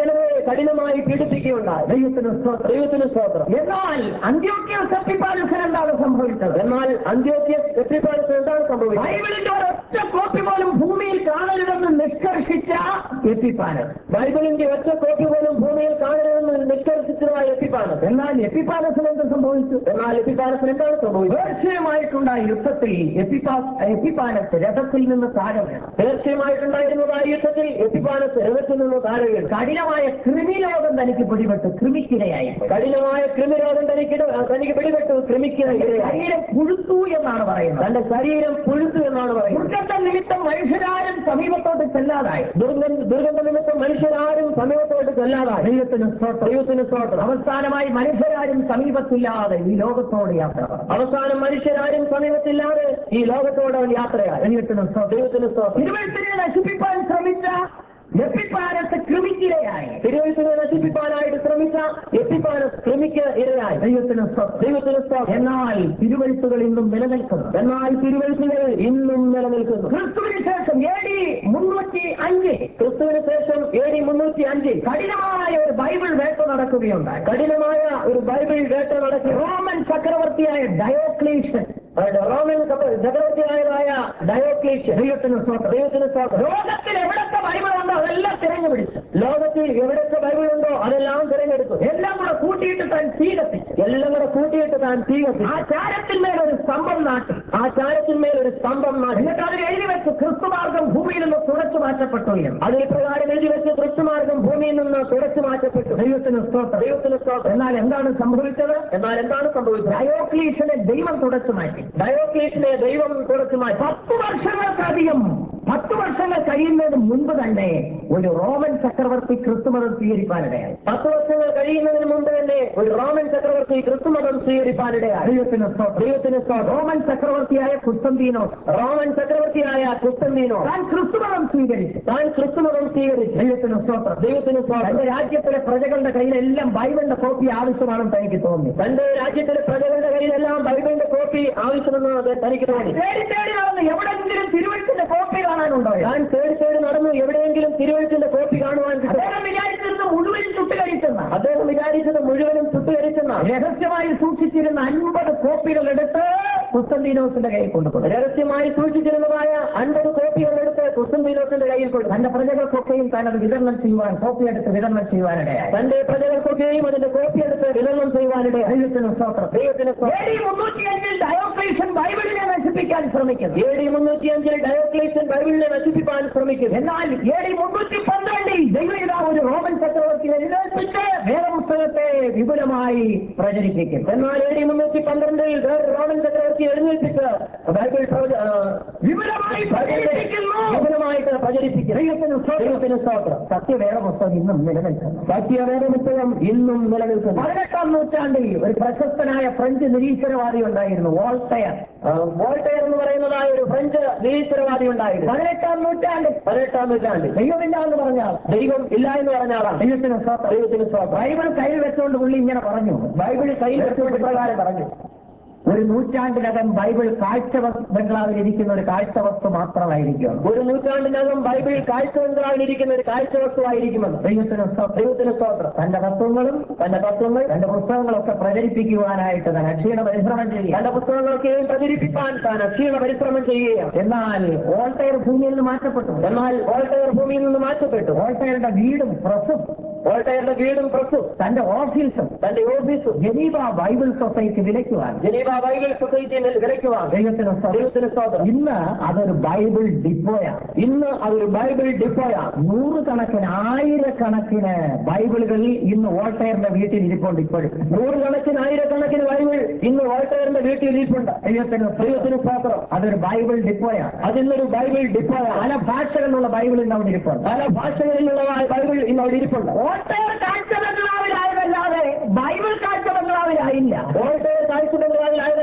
കഠിനമായി പീഡിപ്പിക്കുകയുണ്ടായി ദൈവത്തിന് സ്തോത്രം ദൈവത്തിന് സ്തോത്രം എന്നാൽ അന്ത്യോക്യോസ് എപ്പിപ്പാനസിന് എന്താണ് സംഭവിച്ചത് എന്നാൽ അന്ത്യോക്യസ് എത്തിപ്പാലത്ത് എന്താണ് സംഭവിച്ചത് ബൈബിളിന്റെ ഒരൊറ്റ കോപ്പി പോലും ഭൂമിയിൽ കാണരുതെന്ന് നിഷ്കർഷിച്ച എപ്പിപ്പാനസ് ബൈബിളിന്റെ ഒറ്റ കോപ്പി പോലും ഭൂമിയിൽ കാണരുതെന്ന് നിഷ്കർഷിച്ചതായ എത്തിപ്പാലത്ത് എന്നാൽ എപ്പിപ്പാനസിന് എന്ത് സംഭവിച്ചു എന്നാൽ എത്തിപ്പാലത്തിന് എന്താണ് സംഭവിച്ചത് തീർച്ചയായിട്ടുണ്ടായ യുദ്ധത്തിൽ എപ്പിപ്പാസ് എപ്പിപ്പാനസ് രഥത്തിൽ നിന്ന് താഴെ വീണു തീർച്ചയായിട്ടുണ്ടായിരുന്നതായ യുദ്ധത്തിൽ എത്തിപ്പാലത്ത് രഥത്തിൽ നിന്ന് താഴെ വീണു കഠിനമായ കൃമിരോഗം തനിക്ക് പിടിപെട്ടു കൃമിക്കിരയായി കഠിനമായ കൃമിരോഗം തനിക്ക് തനിക്ക് പിടിപെട്ടു ക്രമിക്കുന്ന ഇരയായി ശരീരം പുഴുത്തു എന്നാണ് പറയുന്നത് തന്റെ ശരീരം പുഴുത്തു എന്നാണ് പറയുന്നത് ദുർഗന്ധ നിമിത്തം മനുഷ്യരാരും സമീപത്തോട്ട് ചെല്ലാതായി ദുർഗന്ധ ദുർഗന്ധ നിമിത്തം മനുഷ്യരാരും സമീപത്തോട്ട് ചെല്ലാതായി ദൈവത്തിന് സ്തോത്രം ദൈവത്തിന് സ്തോത്രം അവസാനമായി മനുഷ്യരാരും സമീപത്തില്ലാതെ ഈ ലോകത്തോട് യാത്ര പറഞ്ഞു. അവസാനം മനുഷ്യരാരും സമീപത്തില്ലാതെ ഈ ലോകത്തോട് അവൻ യാത്രയായി ദൈവത്തിന് സ്തോത്രം ദൈവത്തിന് സ്തോത്രം തിരുവഴുത്തിനെ നശിപ്പിക്കാൻ ശ്രമിച്ച എപ്പിപ്പാനസ് കൃമിക്കിരയായി തിരുവഴുത്തിനെ നശിപ്പിക്കാനായിട്ട് ശ്രമിച്ച എത്തിപ്പാന ശ്രമിക്ക് ഇരയായി ദൈവത്തിന് സ്തോത്രം ദൈവത്തിന് സ്തോത്രം എന്നാൽ തിരുവഴുത്തുകൾ ഇന്നും നിലനിൽക്കുന്നു എന്നാൽ തിരുവഴുത്തുകൾ ഇന്നും നിലനിൽക്കുന്നു ക്രിസ്തുവിന് ശേഷം എ ഡി മുന്നൂറ്റി അഞ്ച് ക്രിസ്തുവിന് ശേഷം എ ഡി മുന്നൂറ്റി അഞ്ചിൽ കഠിനമായ ഒരു ബൈബിൾ വേട്ട നടക്കുകയുണ്ടായി കഠിനമായ ഒരു ബൈബിൾ വേട്ട നടത്തി റോമൻ ചക്രവർത്തിയായ ഡയോക്ലീഷ്യൻ റോമൻ കപ്പ- ചക്രവർത്തിയായതായ ഡയോക്ലീഷ്യൻ ദൈവത്തിന് സ്തോത്രം ദൈവത്തിന് സ്തോത്രം ലോകത്തിൽ എവിടത്തെ ബൈബിൾ ഉണ്ടോ അതെല്ലാം തിരഞ്ഞുപിടിച്ചു ലോകത്തിൽ എവിടൊക്കെ ബൈബിൾ ഉണ്ടോ അതെല്ലാം തിരഞ്ഞെടുത്തു എല്ലാം കൂടെ കൂട്ടിയിട്ട് താൻ തീ കത്തിച്ചു എല്ലാം കൂടെ കൂട്ടിയിട്ട് താൻ തീ ആ കത്തിച്ചു ചാരത്തിന്മേൽ ഒരു സ്തംഭം നാട്ടി ആ ചാരത്തിന്മേൽ ഒരു സ്തംഭം നാട്ടി എന്നിട്ട് അതിൽ എഴുതി വെച്ച് ക്രിസ്തുമാർഗം ഭൂമിയിൽ നിന്ന് തുടച്ചു മാറ്റപ്പെട്ടു എന്ന് അതിൽ പ്രകാരം എഴുതി വെച്ച് ക്രിസ്തുമാർഗം ഭൂമിയിൽ നിന്ന് തുടച്ചു മാറ്റപ്പെട്ടു ദൈവത്തിന് സ്തോത്രം ദൈവത്തിന് സ്തോത്രം എന്നാൽ എന്താണ് സംഭവിച്ചത് എന്നാൽ എന്താണ് സംഭവിച്ചത് ഡയോക്ലീഷ്യനെ ദൈവം തുടച്ചു മാറ്റി ഡയോക്ലീസിനെ ദൈവം തുടച്ചു മാറ്റി പത്ത് വർഷങ്ങൾക്കധികം പത്ത് വർഷങ്ങൾ കഴിയുന്നതിന് മുൻപ് തന്നെ ഒരു റോമൻ ചക്രവർത്തി ക്രിസ്തുമതം സ്വീകരിക്കാനിടയായി പത്ത് വർഷങ്ങൾ കഴിയുന്നതിന് മുമ്പ് തന്നെ ഒരു റോമൻ ചക്രവർത്തി ക്രിസ്തുമതം സ്വീകരിപ്പാനിടയായി ദൈവത്തിന് സ്തോത്രം ദൈവത്തിന് സ്തോത്രം റോമൻ ചക്രവർത്തിയായ കുസ്തന്തീനോസ് റോമൻ ചക്രവർത്തിയായ ക്രിസ്തീനോ താൻ ക്രിസ്തുമതം സ്വീകരിച്ചു താൻ ക്രിസ്തുമതം സ്വീകരിച്ചു ദൈവത്തിന് സ്തോത്രം ദൈവത്തിന് സ്തോത്രം തന്റെ രാജ്യത്തിലെ പ്രജകളുടെ കയ്യിലെല്ലാം ബൈബിളിന്റെ കോപ്പി ആവശ്യമാണെന്ന് തനിക്ക് തോന്നി തന്റെ രാജ്യത്തിലെ പ്രജകളുടെ കയ്യിലെല്ലാം ബൈബിളിന്റെ കോപ്പി ആവശ്യമെന്ന് അത് തനിക്ക് തോന്നി തേടി തേടി നടന്ന് എവിടെങ്കിലും തിരുവഴുത്തിന്റെ കോപ്പി കാണാനുണ്ടോ താൻ തേടി തേടി നടന്നു എവിടെയെങ്കിലും തിരുവഴുത്തിന്റെ കോപ്പി കാണുവാൻ കിട്ടും അദ്ദേഹം വിചാരിച്ചിരുന്ന മുഴുവൻ ചുട്ടുകഴിക്കുന്ന അദ്ദേഹം വിചാരിച്ചത് മുഴുവനും ചുട്ടുകരിച്ചെന്നാണ് രഹസ്യമായി സൂക്ഷിച്ചിരുന്ന അൻപത് കോപ്പികൾ എടുത്ത് കുസ്തന്തീനോസിന്റെ കയ്യിൽ കൊണ്ടുപോയി രഹസ്യമായി സൂക്ഷിച്ചിരുന്നതായ അൻപത് കോപ്പികൾ എടുത്ത് കുസ്തുംബീനോസിന്റെ കയ്യിൽ കൊടുത്തു തന്റെ പ്രജകൾക്കൊക്കെയും താൻ അത് വിതരണം ചെയ്യുവാൻ കോപ്പി എടുത്ത് വിതരണം ചെയ്യുവാനിടയായി തന്റെ പ്രജകൾക്കൊക്കെയും അതിന്റെ കോപ്പി എടുത്ത് വിതരണം ചെയ്യുവാനിടെ ദൈവത്തിന് സ്തോത്രം ദൈവത്തിന് എ ഡി മുന്നൂറ്റിയഞ്ചിൽ ഡയോക്ലീഷ്യൻ ബൈബിളിനെ നശിപ്പിക്കാൻ ശ്രമിക്കുന്നു എ ഡി മുന്നൂറ്റിയഞ്ചിൽ ഡയോക്ലേഷൻ ബൈബിളിനെ നശിപ്പിക്കാൻ ശ്രമിക്കുന്നു എന്നാൽ എ ഡി മുന്നൂറ്റി പന്ത്രണ്ടിൽ ദൈവം ഒരു റോമൻ ചക്രവർത്തി എഴുന്നേൽപ്പിച്ച് വേദപുസ്തകത്തെ വിപുലമായി പ്രചരിപ്പിക്കുന്നു എന്നാൽ എ ഡി മുന്നൂറ്റി പന്ത്രണ്ടിൽ വേറെ റോമൻ ചക്രവർത്തി എഴുന്നേൽപ്പിച്ച് ബൈബിൾ പ്രവച- ആ, വിപുലമായി പ്രചരിപ്പിക്കുന്നു വിപുലമായിട്ട് പ്രചരിപ്പിക്കുന്നു ദൈവത്തിന് സ്തോത്രം. ദൈവത്തിന് സ്തോത്രം സത്യവേദ പുസ്തകം ഇന്നും നിലനിൽക്കുന്നു സത്യവേദ പുസ്തകം ഇന്നും നിലനിൽക്കുന്നു പതിനെട്ടാം നൂറ്റാണ്ടിൽ ഒരു പ്രശസ്തനായ ഫ്രഞ്ച് നിരീശ്വരവാദി ഉണ്ടായിരുന്നു വോൾട്ടയർ ആ, വോൾട്ടയർ എന്ന് പറയുന്നതായ ഒരു ഫ്രഞ്ച് നിരീശ്വരവാദി ഉണ്ടായിരുന്നു പതിനെട്ടാം നൂറ്റാണ്ടിൽ പതിനെട്ടാം നൂറ്റാണ്ടിൽ ദൈവമില്ല എന്ന് പറഞ്ഞാൽ ദൈവം ഇല്ല എന്ന് പറഞ്ഞ ആളാണ് ദൈവത്തിന് സ്തോത്രം. ദൈവത്തിന് സ്തോത്രം ബൈബിൾ കയ്യിൽ വെച്ചുകൊണ്ട് പുള്ളി ഇങ്ങനെ പറഞ്ഞു ബൈബിൾ കയ്യിൽ വെച്ചുകൊണ്ട് പ്രകാരം പറഞ്ഞു ഒരു നൂറ്റാണ്ടിനകം ബൈബിൾ കാഴ്ച ബംഗ്ലാവിൽ ഇരിക്കുന്ന ഒരു കാഴ്ച വസ്തു മാത്രമായിരിക്കും ഒരു നൂറ്റാണ്ടിനകം ബൈബിൾ കാഴ്ചവസ്തുവായിരിക്കുന്ന ഒരു കാഴ്ചവസ്തുവായിരിക്കുമെന്ന് ദൈവത്തിന് സ്തോത്രം. ദൈവത്തിന് സ്തോത്രം തന്റെ തത്വങ്ങളും തന്റെ തത്വങ്ങൾ തന്റെ പുസ്തകങ്ങളൊക്കെ പ്രചരിപ്പിക്കുവാനായിട്ട് താൻ അക്ഷീണ പരിശ്രമം ചെയ്യുക തന്റെ പുസ്തകങ്ങളൊക്കെയും പ്രചരിപ്പിക്കാൻ താൻ അക്ഷീണ പരിശ്രമം ചെയ്യുകയാണ് എന്നാൽ വോൾട്ടയർ ഭൂമിയിൽ നിന്ന് മാറ്റപ്പെട്ടു എന്നാൽ വോൾട്ടയർ ഭൂമിയിൽ നിന്ന് മാറ്റപ്പെട്ടു വോൾട്ടയറുടെ വീടും പ്രസും വോൾട്ടയറുടെ വീടും പ്രസ്സും തന്റെ ഓഫീസും തന്റെ ഓഫീസും ജനീവ ബൈബിൾ സൊസൈറ്റി വിലയ്ക്കുവാൻ ജനീവ ബൈബിൾ സൊസൈറ്റിയിൽ വിലയ്ക്കുവാൻ ദൈവത്തിന് സ്തോത്രം. ദൈവത്തിന് സ്തോത്രം ഇന്ന് അതൊരു ബൈബിൾ ഡിപ്പോയാണ് ഇന്ന് അതൊരു ബൈബിൾ ഡിപ്പോയാണ് നൂറുകണക്കിന് ആയിരക്കണക്കിന് ബൈബിളുകളിൽ ഇന്ന് വോൾട്ടയറിന്റെ വീട്ടിൽ ഇരിപ്പുണ്ട് ഇപ്പോഴും നൂറുകണക്കിന് ആയിരക്കണക്കിന് ബൈബിൾ ഇന്ന് വോൾട്ടയറിന്റെ വീട്ടിൽ ഇരിപ്പുണ്ട് ദൈവത്തിന് ദൈവത്തിന് സ്തോത്രം അതൊരു ബൈബിൾ ഡിപ്പോയാണ് അതിന്നൊരു ബൈബിൾ ഡിപ്പോയാണ് പല ഭാഷകളിലുള്ള ബൈബിൾ ഇന്ന് അവിടെ ഇരിപ്പുണ്ട് പല ഭാഷകളിലുള്ളതായ ബൈബിൾ ഇന്ന് അവിടെ ഇരിപ്പുണ്ട് വോൾട്ടയർ കാഴ്ച ബംഗ്ലാവിലായതല്ലാതെ ബൈബിൾ കാഴ്ച ബംഗ്ലാവിലായില്ല വോൾട്ടയർ കാഴ്ച ബംഗ്ലാവിലായതല്ലാതെ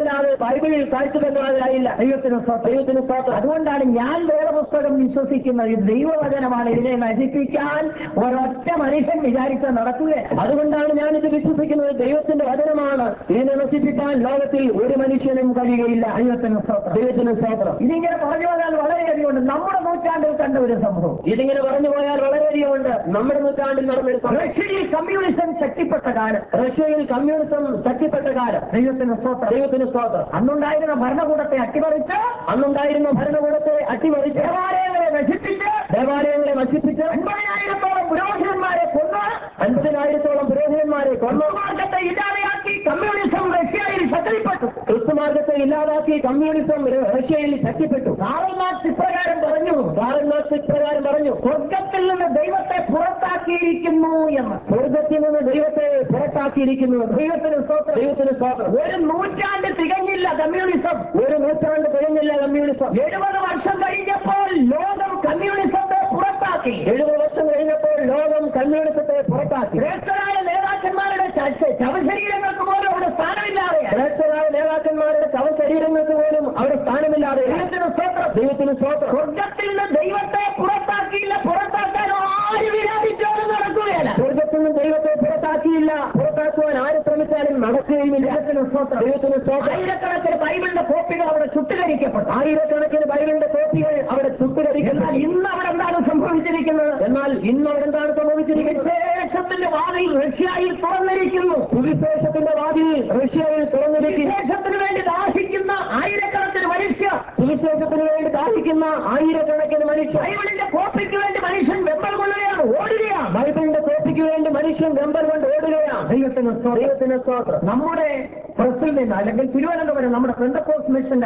ബൈബിളിൽ കാഴ്ചബന്ധമായില്ല ദൈവത്തിന് സ്വന്തം ദൈവത്തിന് സ്തോത്രം അതുകൊണ്ടാണ് ഞാൻ വേദപുസ്തകം വിശ്വസിക്കുന്നത് ഇത് ദൈവവചനമാണ് ഇതിനെ നശിപ്പിക്കാൻ ഒരൊറ്റ മനുഷ്യൻ വിചാരിച്ചാൽ നടക്കുകയില്ല അതുകൊണ്ടാണ് ഞാനിത് വിശ്വസിക്കുന്നത് ദൈവത്തിന്റെ വചനമാണ് ഇതിനെ നശിപ്പിക്കാൻ ലോകത്തിൽ ഒരു മനുഷ്യനും കഴിയുകയില്ല ദൈവത്തിന് സ്വന്തം ദൈവത്തിന് സ്തോത്രം ഇതിങ്ങനെ പറഞ്ഞു പോയാൽ വളരെയധികം ഉണ്ട് നമ്മുടെ നൂറ്റാണ്ടിൽ കണ്ട ഒരു സംഭവം ഇതിങ്ങനെ പറഞ്ഞു പോയാൽ വളരെയധികം ഉണ്ട് നമ്മുടെ നൂറ്റാണ്ടിൽ നടന്നൊരു സംഭവം റഷ്യയിൽ കമ്മ്യൂണിസം ശക്തിപ്പെട്ട കാലം റഷ്യയിൽ കമ്മ്യൂണിസം ശക്തിപ്പെട്ട കാലം ദൈവത്തിന് സ്വന്തം ദൈവത്തിന് സ്തോത്രം അന്നുണ്ടായിരുന്ന ഭരണകൂടത്തെ അട്ടിമറിച്ച് അന്നുണ്ടായിരുന്ന ഭരണകൂടത്തെ അട്ടിമറിച്ച് ദേവാലയങ്ങളെ നശിപ്പിച്ച് ദേവാലയങ്ങളെ നശിപ്പിച്ച് അൻപതിനായിരത്തോളം പുരോഹിതന്മാരെ കൊന്ന് അൻപതിനായിരത്തോളം പുരോഹിതന്മാരെ കൊന്നു മാർഗത്തെ ഇല്ലാതെയാക്കി കമ്മ്യൂണിസം റഷ്യയിൽ ശക്തിപ്പെട്ടു ക്രിസ്തുമാർഗത്തെ ഇല്ലാതാക്കി കമ്മ്യൂണിസം റഷ്യയിൽ ശക്തിപ്പെട്ടു കാറൽ മാർക്സ് ഇപ്രകാരം പറഞ്ഞു കാറൽ മാർക്സ് ഇപ്രകാരം പറഞ്ഞു സ്വർഗത്തിൽ നിന്ന് ദൈവത്തെ പുറത്താക്കിയിരിക്കുന്നു എന്ന് സ്വർഗത്തിൽ നിന്ന് ദൈവത്തെ പുറത്താക്കിയിരിക്കുന്നു ദൈവത്തിന് സ്തോത്രം ദൈവത്തിന് സ്വാതന്ത്ര്യം ഒരു നൂറ്റാണ്ട് തികഞ്ഞില്ല കമ്മ്യൂണിസം ഒരു നൂറ്റാണ്ട് കഴിഞ്ഞില്ല കമ്മ്യൂണിസം എഴുപത് വർഷം കഴിഞ്ഞപ്പോൾ ലോകം കമ്മ്യൂണിസത്തെ പുറത്താക്കി എഴുപത് വർഷം കഴിഞ്ഞപ്പോൾ ലോകം കമ്മ്യൂണിസത്തെ പുറത്താക്കി ശ്രേഷ്ഠരായ നേതാക്കന്മാരുടെ ച- ശവശരീരങ്ങൾക്ക് പോലും അവിടെ സ്ഥാനമില്ലാതെ ശ്രേഷ്ഠരായ നേതാക്കന്മാരുടെ ശവശരീരങ്ങൾക്ക് പോലും അവിടെ സ്ഥാനമില്ലാതെ ദൈവത്തിന് സ്തോത്രം ദൈവത്തിന് സ്വാതന്ത്ര്യം സ്വർഗത്തിൽ നിന്ന് ദൈവത്തെ പുറത്താക്കിയില്ല പുറത്താക്കാൻ ആര് വിചാരിച്ചാലും നടക്കുകയില്ല സ്വർഗത്തിൽ നിന്ന് ദൈവത്തെ പുറത്താക്കിയില്ല പുറത്താക്കുവാൻ ആര് ശ്രമിച്ചാലും നടക്കുകയുമില്ല ദൈവത്തിന് സ്തോത്രം ദൈവത്തിന് സ്വാതന്ത്ര്യം ആയിരക്കണക്കിന് ബൈബിളിന്റെ കോപ്പികൾ അവിടെ ചുട്ടുകരിക്കപ്പെട്ടു ആയിരക്കണക്കിന് ബൈബിളിന്റെ കോപ്പികൾ അവിടെ ചുട്ടുകരിക്കുന്നു എന്നാൽ ഇന്ന് അവിടെ എന്താണ് സംഭവിച്ചിരിക്കുന്നത് എന്നാൽ ഇന്ന് അവിടെ എന്താണ് സംഭവിച്ചിരിക്കുന്നത് വിശേഷത്തിന്റെ വാതിൽ റഷ്യയിൽ തുറന്നിരിക്കുന്നു സുവിശേഷത്തിന്റെ വാതിൽ റഷ്യയിൽ തുറന്നിരിക്കുന്നു വിശേഷത്തിന് വേണ്ടി ദാഹിക്കുന്ന ആയിരക്കണക്കിന് മനുഷ്യർ സുവിശേഷത്തിന് വേണ്ടി ദാഹിക്കുന്ന ആയിരക്കണക്കിന് മനുഷ്യർ ബൈബിളിന്റെ കോപ്പിക്ക് വേണ്ടി മനുഷ്യൻ വെമ്പൽ കൊള്ളുകയാണ് ഓടുകയാണ് ബൈബിളിന്റെ കോപ്പിക്ക് വേണ്ടി മനുഷ്യൻ വെമ്പൽ കൊണ്ട് ഓടുകയാണ് ദൈവത്തിന് സ്തോത്രം. ദൈവത്തിന് സ്തോത്രം നമ്മുടെ പ്രസിൽ നിന്ന് അല്ലെങ്കിൽ തിരുവനന്തപുരം നമ്മുടെ പെന്തക്കോസ് മിഷന്റെ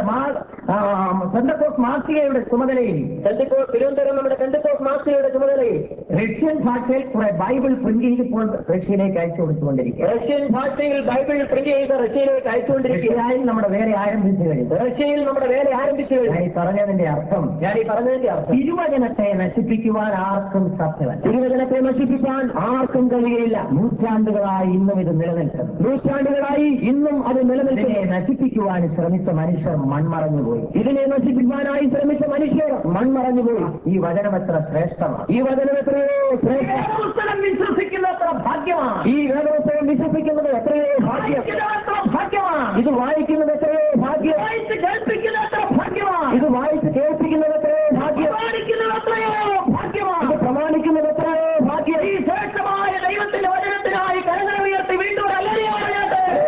പെന്തക്കോസ് മാസികയുടെ ചുമതലയിൽ പെന്തക്കോസ് തിരുവനന്തപുരം നമ്മുടെ പെന്തക്കോസ് മാസികയുടെ ചുമതലയിൽ റഷ്യൻ ഭാഷയിൽ കുറെ ബൈബിൾ പ്രിന്റ് ചെയ്ത് ഇപ്പോൾ റഷ്യയിലേക്ക് അയച്ചു കൊടുത്തുകൊണ്ടിരിക്കുക റഷ്യൻ ഭാഷയിൽ ബൈബിൾ പ്രിന്റ് ചെയ്ത് റഷ്യയിലേക്ക് അയച്ചുകൊണ്ടിരിക്കുക റഷ്യയിൽ നമ്മൾ വേറെ ആരംഭിച്ചു കഴിഞ്ഞു റഷ്യയിൽ നമ്മുടെ വേല ആരംഭിച്ചു ഞാൻ കഴിഞ്ഞു ഈ പറഞ്ഞതിന്റെ അർത്ഥം ഞാൻ ഈ പറഞ്ഞതിന്റെ അർത്ഥം തിരുവചനത്തെ നശിപ്പിക്കുവാൻ ആർക്കും സാധ്യമല്ല തിരുവചനത്തെ നശിപ്പിക്കാൻ ആർക്കും കഴിയുകയില്ല നൂറ്റാണ്ടുകളായി ഇന്നും ഇത് നിലനിൽക്കുന്നു നൂറ്റാണ്ടുകളായി ഇന്നും അത് ഇതിനെ നിലനിൽക്കുന്നു നശിപ്പിക്കുവാൻ ശ്രമിച്ച മനുഷ്യർ മൺമറഞ്ഞുപോയി ഇതിനെ നശിപ്പിക്കാനായി ശ്രമിച്ച മനുഷ്യർ മൺമറഞ്ഞുപോയി ഈ വചനം എത്ര ശ്രേഷ്ഠമാണ് ഈ വചനം എത്രയോ ശ്രേഷ്ഠ വേദപുസ്തകം വിശ്വസിക്കുന്ന എത്ര ഭാഗ്യമാണ് ഈ വേദപുസ്തകം വിശ്വസിക്കുന്നത് എത്രയോ ഭാഗ്യം വായിക്കുന്നത് എത്ര ഭാഗ്യമാണ് ഇത് വായിക്കുന്നത് എത്രയോ ഭാഗ്യം വായിച്ച് കേൾപ്പിക്കുന്ന എത്ര ഭാഗ്യമാണ് ഇത് വായിച്ച് കേൾപ്പിക്കുന്നത് എത്രയോ ഭാഗ്യം പ്രമാണിക്കുന്നത് എത്രയോ ഭാഗ്യമാണ് ഇത് പ്രമാണിക്കുന്നത് എത്രയോ ഭാഗ്യം ഈ ശ്രേഷ്ഠമായ ദൈവത്തിന്റെ വചനത്തിനായി കരങ്ങൾ ഉയർത്തി വീണ്ടും ഒരു അല്ലറിയാതെ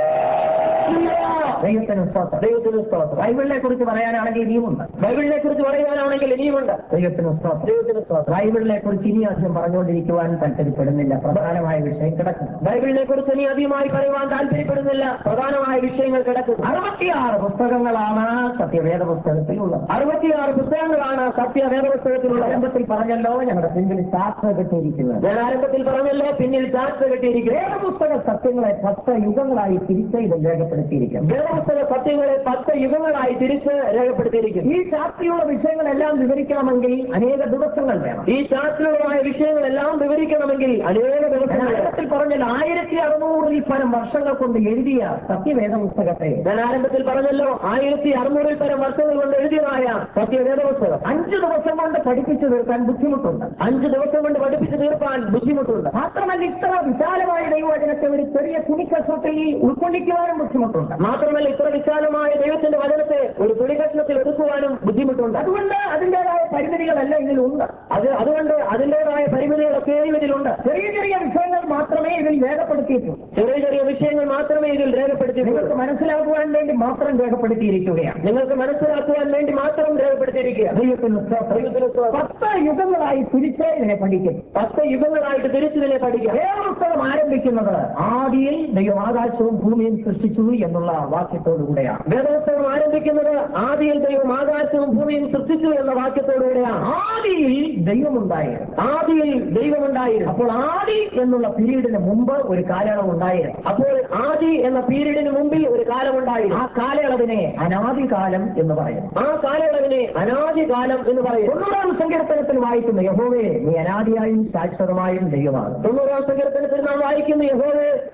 ദൈവത്തിന് സ്തോത്രം ദൈവത്തിന് സ്തോത്രം ബൈബിളിനെ കുറിച്ച് പറയാനാണെങ്കിൽ ഇനിയുമുണ്ട് ബൈബിളിനെ കുറിച്ച് പറയാനാണെങ്കിൽ ഇനിയുമുണ്ട് ദൈവത്തിന് സ്തോത്രം ദൈവത്തിന് സ്തോത്രം ബൈബിളിനെ കുറിച്ച് ഇനി അധികം പറഞ്ഞുകൊണ്ടിരിക്കുവാൻ താല്പര്യപ്പെടുന്നില്ല പ്രധാനമായ വിഷയം കിടക്കും ബൈബിളിനെ കുറിച്ച് ഇനി അധികമായി പറയുവാൻ താല്പര്യപ്പെടുന്നില്ല പ്രധാനമായ വിഷയങ്ങൾ കിടക്കുന്നു അറുപത്തിയാറ് പുസ്തകങ്ങളാണ് സത്യവേദ പുസ്തകത്തിലുള്ളത് അറുപത്തിയാറ് പുസ്തകങ്ങളാണ് സത്യവേദ പുസ്തകത്തിലുള്ളത് ആരംഭത്തിൽ പറഞ്ഞല്ലോ ഞങ്ങളുടെ പിന്നിൽ ശാസ്ത്ര കെട്ടിയിരിക്കുന്നത് ഞാൻ ആരംഭത്തിൽ പറഞ്ഞല്ലോ പിന്നിൽ ചാർച്ച കെട്ടിയിരിക്കുന്നത് വേദപുസ്തക സത്യങ്ങളെ പത്ത് യുഗങ്ങളായി തിരിച്ച് ഇത് രേഖപ്പെടുത്തിയിരിക്കുന്നു വേദപുസ്തക സത്യങ്ങളെ പത്ത് യുഗങ്ങളായി തിരിച്ച് രേഖപ്പെടുത്തിയിരിക്കുന്നു ഈ ചാർത്തിയുള്ള വിഷയങ്ങളെല്ലാം വിവരിക്കണമെങ്കിൽ അനേക ദിവസങ്ങൾ വേണം ഈ ചാർട്ടിലുള്ളതായ വിഷയങ്ങളെല്ലാം വിവരിക്കണമെങ്കിൽ അനേക ദിവസങ്ങൾ വേണം. ആരംഭത്തിൽ പറഞ്ഞാൽ ആയിരത്തി അറുന്നൂറിൽ പരം വർഷങ്ങൾ കൊണ്ട് എഴുതിയ സത്യവേദ പുസ്തകത്തെ ഞാൻ ആരംഭത്തിൽ പറഞ്ഞല്ലോ ആയിരത്തി അറുന്നൂറിൽ പരം വർഷങ്ങൾ കൊണ്ട് എഴുതിയതായ സത്യവേദ പുസ്തകം അഞ്ചു ദിവസം കൊണ്ട് പഠിപ്പിച്ചു തീർക്കാൻ ബുദ്ധിമുട്ടുണ്ട് അഞ്ച് ദിവസം കൊണ്ട് പഠിപ്പിച്ചു തീർപ്പാൻ ബുദ്ധിമുട്ടുണ്ട് മാത്രമല്ല ഇത്ര വിശാലമായ ദൈവവചനത്തെ ഒരു ചെറിയ തുണിക്കഷ്ണത്തിൽ ഉൾക്കൊള്ളിക്കുവാനും ബുദ്ധിമുട്ടുണ്ട് മാത്രമല്ല ഇത്ര വിശാലമായ ദൈവത്തിന്റെ വചനത്തെ ഒരു തുണികഷ്ണത്തിൽ ഒതുക്കുവാനും ബുദ്ധിമുട്ടുണ്ട് അതുകൊണ്ട് അതിൻ്റെതായ പരിമിതികളെല്ലാം ഇതിലുണ്ട് അത് അതുകൊണ്ട് അതിൻ്റെതായ പരിമിതികളൊക്കെയും ഇതിലുണ്ട് ചെറിയ ചെറിയ വിഷയങ്ങൾ മാത്രമേ ഇതിൽ രേഖപ്പെടുത്തിയിട്ടുള്ളൂ ചെറിയ ചെറിയ വിഷയങ്ങൾ മാത്രമേ ഇതിൽ രേഖപ്പെടുത്തിയിട്ടുള്ളൂ നിങ്ങൾക്ക് മനസ്സിലാക്കുവാൻ വേണ്ടി മാത്രം രേഖപ്പെടുത്തിയിരിക്കുകയാണ് നിങ്ങൾക്ക് മനസ്സിലാക്കുവാൻ വേണ്ടി മാത്രം രേഖപ്പെടുത്തിയിരിക്കുക ദൈവത്തിന് സ്തോത്രം. ദൈവത്തിന് സ്തോത്രം. പത്ത് യുഗങ്ങളായി തിരിച്ച് ഇതിനെ പഠിക്കുന്നു പത്ത് യുഗങ്ങളായിട്ട് തിരിച്ചതിനെ പഠിക്കാം വേദപുസ്തകം ആരംഭിക്കുന്നത് ആദിയിൽ ദൈവം ആകാശവും ഭൂമിയും സൃഷ്ടിച്ചു എന്നുള്ള വാക്യത്തോടുകൂടെയാണ് വേദപുസ്തകം ആരംഭിക്കുന്നത് ആദിയിൽ ദൈവം ആകാശവും ഭൂമിയും സൃഷ്ടിച്ചു എന്ന വാക്യത്തോടുകൂടെയാണ് ആദിയിൽ ദൈവമുണ്ടായിരുന്നു ആദിയിൽ ദൈവമുണ്ടായിരുന്നു അപ്പോൾ ആദി എന്നുള്ള പീരീഡിന് മുമ്പ് ഒരു കാലയളവ് ഉണ്ടായിരുന്നു അപ്പോൾ ആദി എന്ന പീരീഡിന് മുമ്പിൽ ഒരു ആ കാലമുണ്ടായിരുന്നു കാലയളവിനെ അനാദികാലം എന്ന് പറയുന്നു ആ കാലയളവിനെ അനാദി കാലം എന്ന് പറയും തൊണ്ണൂറാം സങ്കീർത്തനത്തിൽ വായിക്കുന്ന യഹോവേ നീ അനാദിയായും ശാശ്വതമായും ദൈവമാണ് തൊണ്ണൂറാം സങ്കീർത്തനത്തിൽ നാം വായിക്കുന്ന യഹോവേ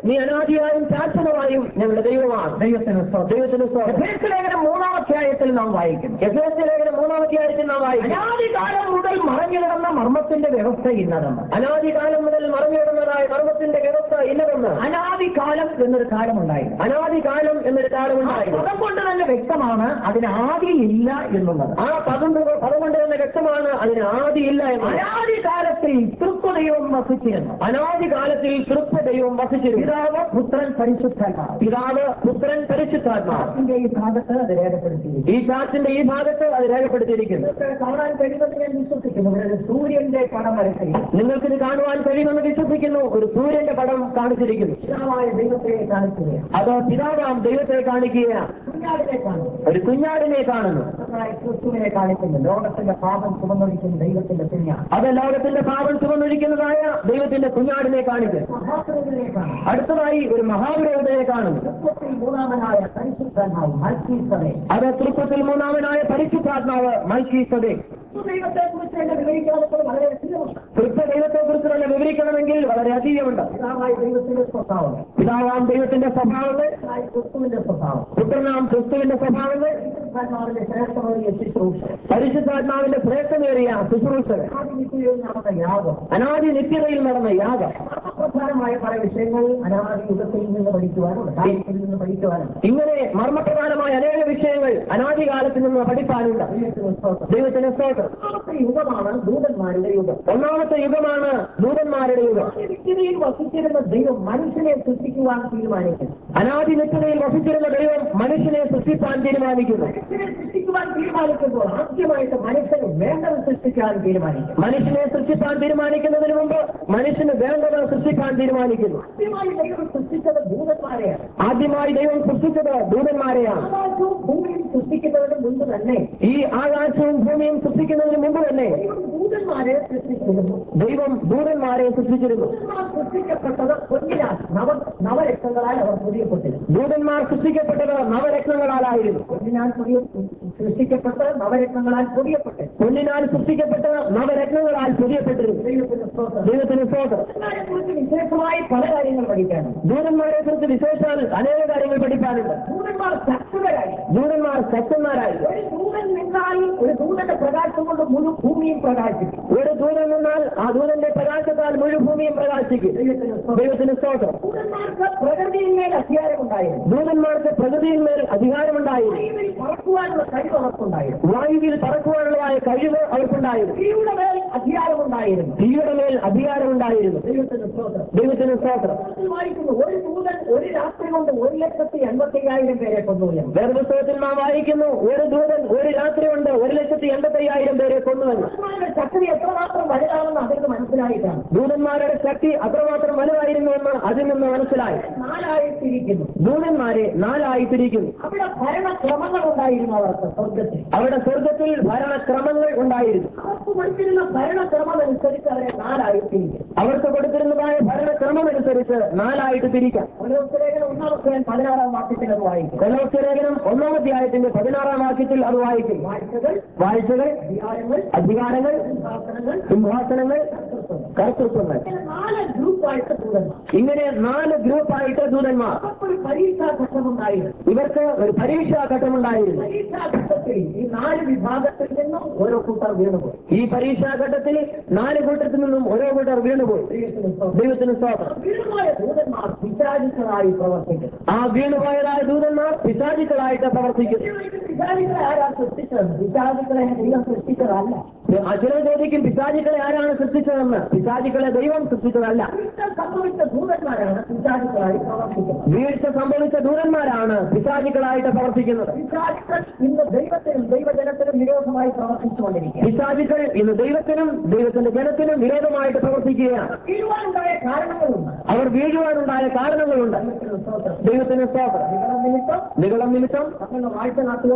നീ അനാദിയായും ശാശ്വതമായും ഞങ്ങളുടെ ദൈവമാണ് ദൈവത്തിന് സ്തോത്രം. ദൈവത്തിന് സ്തോത്രം. എഫേസ്യ ലേഖനം മൂന്നാം അധ്യായത്തിൽ നാം വായിക്കുന്നു എഫേസ്യ ലേഖനം മൂന്നാം അധ്യായത്തിൽ നാം വായിക്കും അനാദികാലം മുതൽ മറഞ്ഞു കിടന്ന മർമ്മത്തിന്റെ വ്യവസ്ഥ ഇന്നതെന്ന് അനാദികാലം മുതൽ മറഞ്ഞിടുന്നതായ മർമ്മത്തിന്റെ വ്യവസ്ഥ ഇല്ലതെന്ന് അനാദികാലം എന്നൊരു കാലമുണ്ടായിരുന്നു അനാദികാലം എന്നൊരു ആ കാലമുണ്ടായിരുന്നു പദം കൊണ്ട് തന്നെ വ്യക്തമാണ് അതിന് ആദിയില്ല എന്നുള്ളത് ആ പദം പദം കൊണ്ട് തന്നെ വ്യക്തമാണ് അതിന് ആദിയില്ല എന്ന് അനാദികാലത്തിൽ തൃത്വദൈവം വസിച്ചിരുന്നു അനാദികാലത്തിൽ തൃപ്ത ദൈവം വസിച്ചിരുന്നു പിതാവ് പുത്രൻ പരിശുദ്ധാത്മാവ് പിതാവ് പുത്രൻ പരിശുദ്ധാത്മാവ് അതിന്റെ ഈ ഭാഗത്ത് അത് രേഖപ്പെടുത്തിയിരിക്കുന്നു ഈ ചാർട്ടിന്റെ ഈ ഭാഗത്ത് അത് രേഖപ്പെടുത്തിയിരിക്കുന്നു ഇതൊക്കെ കാണാൻ കഴിയുമെന്ന് ഞാൻ വിശ്വസിക്കുന്നു ഇവിടെ ഒരു സൂര്യന്റെ പടം വരച്ചിരിക്കുന്നു നിങ്ങൾക്ക് ഇത് കാണുവാൻ കഴിയുമെന്ന് വിശ്വസിക്കുന്നു ഒരു സൂര്യന്റെ പടം കാണിച്ചിരിക്കുന്നു പിതാവായ ദൈവത്തെ കാണിക്കുകയാണ് അത് പിതാവാം ദൈവത്തെ കാണിക്കുകയാണ് കുഞ്ഞാടിനെ കാണുന്നു ഒരു കുഞ്ഞാടിനെ കാണുന്നു അടുത്തതായി ക്രിസ്തുവിനെ കാണിക്കുന്നു ലോകത്തിന്റെ പാപം ചുമന്നൊഴിക്കുന്ന ദൈവത്തിന്റെ കുഞ്ഞാണ് അത് ലോകത്തിന്റെ പാപം ചുമന്നൊഴിക്കുന്നതായ ദൈവത്തിന്റെ കുഞ്ഞാടിനെ കാണിക്കുന്നു മഹാപ്രഭുവിനെ കാണുന്നു അടുത്തതായി ഒരു മഹാപുരോഹിതനെ കാണുന്നു തൃത്വത്തിൽ മൂന്നാമനായ പരിശുദ്ധാത്മാവ് മൽക്കീസനെ അത് തൃത്വത്തിൽ മൂന്നാമനായ പരിശുദ്ധാത്മാവ് മൽക്കീസതേ ദൈവത്തെ കുറിച്ച് എന്നെ വിവരിക്കാതെ വളരെ അധികമുണ്ട് തൃത്വ ദൈവത്തെ കുറിച്ച് തന്നെ വിവരിക്കണമെങ്കിൽ വളരെ അധികമുണ്ട് പിതാവായ ദൈവത്തിന്റെ സ്വഭാവം പിതാവാം ദൈവത്തിന്റെ സ്വഭാവങ്ങൾ പിതാവായ ക്രിസ്തുവിന്റെ സ്വഭാവം പുത്രനാം ക്രിസ്തുവിന്റെ സ്വഭാവങ്ങൾ പരിശുദ്ധാത്മാവിന്റെ ശ്രേഷ്ഠമേറിയ ശുശ്രൂഷ പരിശുദ്ധാത്മാവിന്റെ ശ്രേഷ്ഠമേറിയ ശുശ്രൂഷകൾ ആദിനിത്യയിൽ നടന്ന യാഗം അനാദി നിത്യതയിൽ നടന്ന യാഗം പ്രധാനമായ പല വിഷയങ്ങൾ അനാദി യുഗത്തിൽ നിന്ന് പഠിക്കുവാനുണ്ട് കാലത്തിൽ നിന്ന് പഠിക്കുവാനുണ്ട് ഇങ്ങനെ മർമ്മപ്രധാനമായ അനേക വിഷയങ്ങൾ അനാദികാലത്തിൽ നിന്ന് പഠിപ്പാനുണ്ട് ദൈവത്തിന് സ്തോത്രം. ദൈവത്തിന് സ്തോത്രം ഒന്നാമത്തെ യുഗമാണ് ദൂതന്മാരുടെ യുഗം ഒന്നാമത്തെ യുഗമാണ് ദൂതന്മാരുടെ യുഗം വ്യക്തിയിൽ വസിച്ചിരുന്ന ദൈവം മനുഷ്യനെ സൃഷ്ടിക്കുവാൻ തീരുമാനിക്കുന്നു അനാദി നിത്യതയിൽ വസിച്ചിരുന്ന ദൈവം മനുഷ്യനെ സൃഷ്ടിപ്പാൻ തീരുമാനിക്കുന്നു മനുഷ്യനെ സൃഷ്ടിക്കുവാൻ തീരുമാനിക്കുമ്പോൾ ആദ്യമായിട്ട് മനുഷ്യന് വേണ്ടത് സൃഷ്ടിക്കാൻ തീരുമാനിക്കും മനുഷ്യനെ സൃഷ്ടിപ്പാൻ തീരുമാനിക്കുന്നതിന് മുമ്പ് മനുഷ്യന് വേണ്ടത് സൃഷ്ടിക്കാൻ തീരുമാനിക്കുന്നു ആദ്യമായി ദൈവം സൃഷ്ടിച്ചത് ദൂതന്മാരെയാണ് ആദ്യമായി ദൈവം സൃഷ്ടിച്ചത് ദൂതന്മാരെയാണ് ആകാശവും ഭൂമിയും സൃഷ്ടിക്കുന്നതിന് മുമ്പ് തന്നെ ഈ ആകാശവും ഭൂമിയും സൃഷ്ടിക്കുന്നതിന് മുമ്പ് തന്നെ ദൈവം ദൂതന്മാരെ സൃഷ്ടിച്ചിരുന്നു ദൈവം ദൂതന്മാരെ സൃഷ്ടിച്ചിരുന്നു ദൂതന്മാർ സൃഷ്ടിക്കപ്പെട്ടത് പൊന്നിനാൽ നവ നവരക്തങ്ങളാൽ അവർ പുതിയപ്പെട്ടിരുന്നു ദൂതന്മാർ സൃഷ്ടിക്കപ്പെട്ടത് നവരത്നങ്ങളാലായിരുന്നു പൊന്നിനാൽ പുതിയ സൃഷ്ടിക്കപ്പെട്ട് നവരത്നങ്ങളാൽ പൊടിയപ്പെട്ടു പൊന്നിനാൽ സൃഷ്ടിക്കപ്പെട്ട നവരത്നങ്ങളാൽ പുതിയപ്പെട്ടിരുന്നു ദൈവത്തിന്റെ സ്തോത്രം ദൈവത്തിന് സ്തോത്രം ദൂതന്മാരെ കുറിച്ച് വിശേഷമായി പല കാര്യങ്ങൾ പഠിക്കാനുണ്ട് ദൂതന്മാരെ കുറിച്ച് വിശേഷാൽ അനേക കാര്യങ്ങൾ പഠിക്കാനുണ്ട് ദൂതന്മാർ ശക്തരായി ദൂതന്മാർ ശക്തന്മാരായി ഒരു ദൂതൻ നിന്നാൽ ഒരു ദൂതന്റെ പ്രകാശം കൊണ്ട് മുഴു ഭൂമിയും പ്രകാശിക്കും ഒരു ദൂതൻ നിന്നാൽ ആ ദൂതന്റെ പ്രകാശത്താൽ മുഴുഭൂമിയും പ്രകാശിക്കും ദൈവത്തിന് സ്തോത്രം. ദൈവത്തിന് സ്തോത്രം ദൂതന്മാർക്ക് പ്രകൃതിയിന്മേൽ അധികാരമുണ്ടായിരുന്നു ദൂതന്മാർക്ക് പ്രകൃതിയിന്മേൽ അധികാരമുണ്ടായിരുന്നു ഭൂമിയിൽ പറക്കുവാനുള്ള കഴിവ് അവർക്കുണ്ടായിരുന്നു വായുവിൽ പറക്കുവാനുള്ളതായ കഴിവ് അവർക്കുണ്ടായിരുന്നു തീയുടെ മേൽ അധികാരമുണ്ടായിരുന്നു തീയുടെ മേൽ അധികാരമുണ്ടായിരുന്നു ദൈവത്തിന് സ്തോത്രം ദൈവത്തിന് സ്തോത്രം ഇതിൽ വായിക്കുന്നു ഒരു ദൂതൻ ഒരു രാത്രി കൊണ്ട് ഒരു ലക്ഷത്തി എൺപത്തി അയ്യായിരം പേരെ കൊന്നുവരുന്നു വേദപുസ്തകത്തിൽ നാം വായിക്കുന്നു ഒരു ദൂതൻ ഒരു രാത്രി കൊണ്ട് ഒരു ലക്ഷത്തി എൺപത്തി അയ്യായിരം പേരെ കൊന്നുവെന്ന് ദൂതന്മാരുടെ ശക്തി എത്രമാത്രം വലുതാണെന്ന് അവർക്ക് മനസ്സിലായിട്ടാണ് ദൂതന്മാരുടെ ശക്തി അത്രമാത്രം വലുതായിരുന്നുവെന്ന് അതിൽ നിന്ന് മനസ്സിലായി നാലായി തിരിക്കുന്നു ദൂതന്മാരെ നാലായി തിരിക്കുന്നു അവിടെ ഭരണക്രമങ്ങൾ ഉണ്ടായിരുന്നു അവർക്ക് സ്വർഗത്തിൽ അവിടെ സ്വർഗത്തിൽ ഭരണക്രമങ്ങൾ ഉണ്ടായിരുന്നു അവർക്ക് കൊടുത്തിരുന്ന ഭരണക്രമം അനുസരിച്ച് അവരെ നാലായി തിരിക്കും അവർക്ക് കൊടുത്തിരുന്നതായ ഭരണക്രമം അനുസരിച്ച് നാലായിട്ട് തിരിക്കാം ഓരോരുത്തരേക്കും ഒന്നാമത്തെ പതിനാറാം വാക്യത്തിൽ അത് വായിക്കും കൊലോസ്യലേഖനം ഒന്നാം അധ്യായത്തിന്റെ പതിനാറാം വാക്യത്തിൽ അത് വായിക്കും വാഴ്ചകൾ വാഴ്ചകൾ അധികാരങ്ങൾ അധികാരങ്ങൾ ശാസനങ്ങൾ സിംഹാസനങ്ങൾ കർത്തൃത്വങ്ങൾ ഇങ്ങനെ നാല് ഗ്രൂപ്പായിട്ട് ദൂതന്മാർ ഇങ്ങനെ നാല് ഗ്രൂപ്പായിട്ട് ദൂതന്മാർ അവർക്കൊരു പരീക്ഷാ ഘട്ടമുണ്ടായിരുന്നു ഇവർക്ക് ഒരു പരീക്ഷാ ഘട്ടമുണ്ടായിരുന്നു പരീക്ഷാ ഘട്ടത്തിൽ ഈ നാല് വിഭാഗത്തിൽ നിന്നും ഓരോ കൂട്ടർ വീണുപോയി ഈ പരീക്ഷാ ഘട്ടത്തിൽ നാല് കൂട്ടത്തിൽ നിന്നും ഓരോ കൂട്ടർ വീണുപോയി ദൈവത്തിന് സ്തോത്രം. ദൈവത്തിന് സ്തോത്രം വീണുപോയ ദൂതന്മാർ പിശാചികളായി പ്രവർത്തിക്കുന്നു ആ വീണുപോയതായ ദൂതന്മാർ പിശാചികളായിട്ട് പ്രവർത്തിക്കുന്നു പിശാചികളെ ആരാ സൃഷ്ടിച്ചത് പിശാചികളെ ദൈവം സൃഷ്ടിച്ചതല്ല ആ ചിലർ ചോദിക്കും പിശാചികളെ ആരാണ് സൃഷ്ടിച്ചതെന്ന് പിശാചികളെ ദൈവം സൃഷ്ടിച്ചതല്ല വീഴ്ച സംഭവിച്ച ദൂതന്മാരാണ് പിശാചികളായി പ്രവർത്തിക്കുന്നത് വീഴ്ച സംഭവിച്ച ദൂതന്മാരാണ് പിശാചികളായിട്ട് പ്രവർത്തിക്കുന്നത് പിശാചികൾ ഇന്ന് ദൈവത്തിനും ദൈവജനത്തിനും വിരോധമായി പ്രവർത്തിച്ചുകൊണ്ടിരിക്കുക പിശാചികൾ ഇന്ന് ദൈവത്തിനും ദൈവത്തിന്റെ ജനത്തിനും വിരോധമായിട്ട് പ്രവർത്തിക്കുകയാണ് വീഴുവാനുണ്ടായ കാരണങ്ങളുണ്ട് അവർ വീഴുവാനുണ്ടായ കാരണങ്ങളുണ്ട് ദൈവത്തിന് സ്തോത്രം. ദൈവത്തിന് സ്തോത്രം നിങ്ങളുടെ നിമിത്തം നികളം നിമിത്തം തങ്ങളുടെ വാഴ്ച നാട്ടുകൾ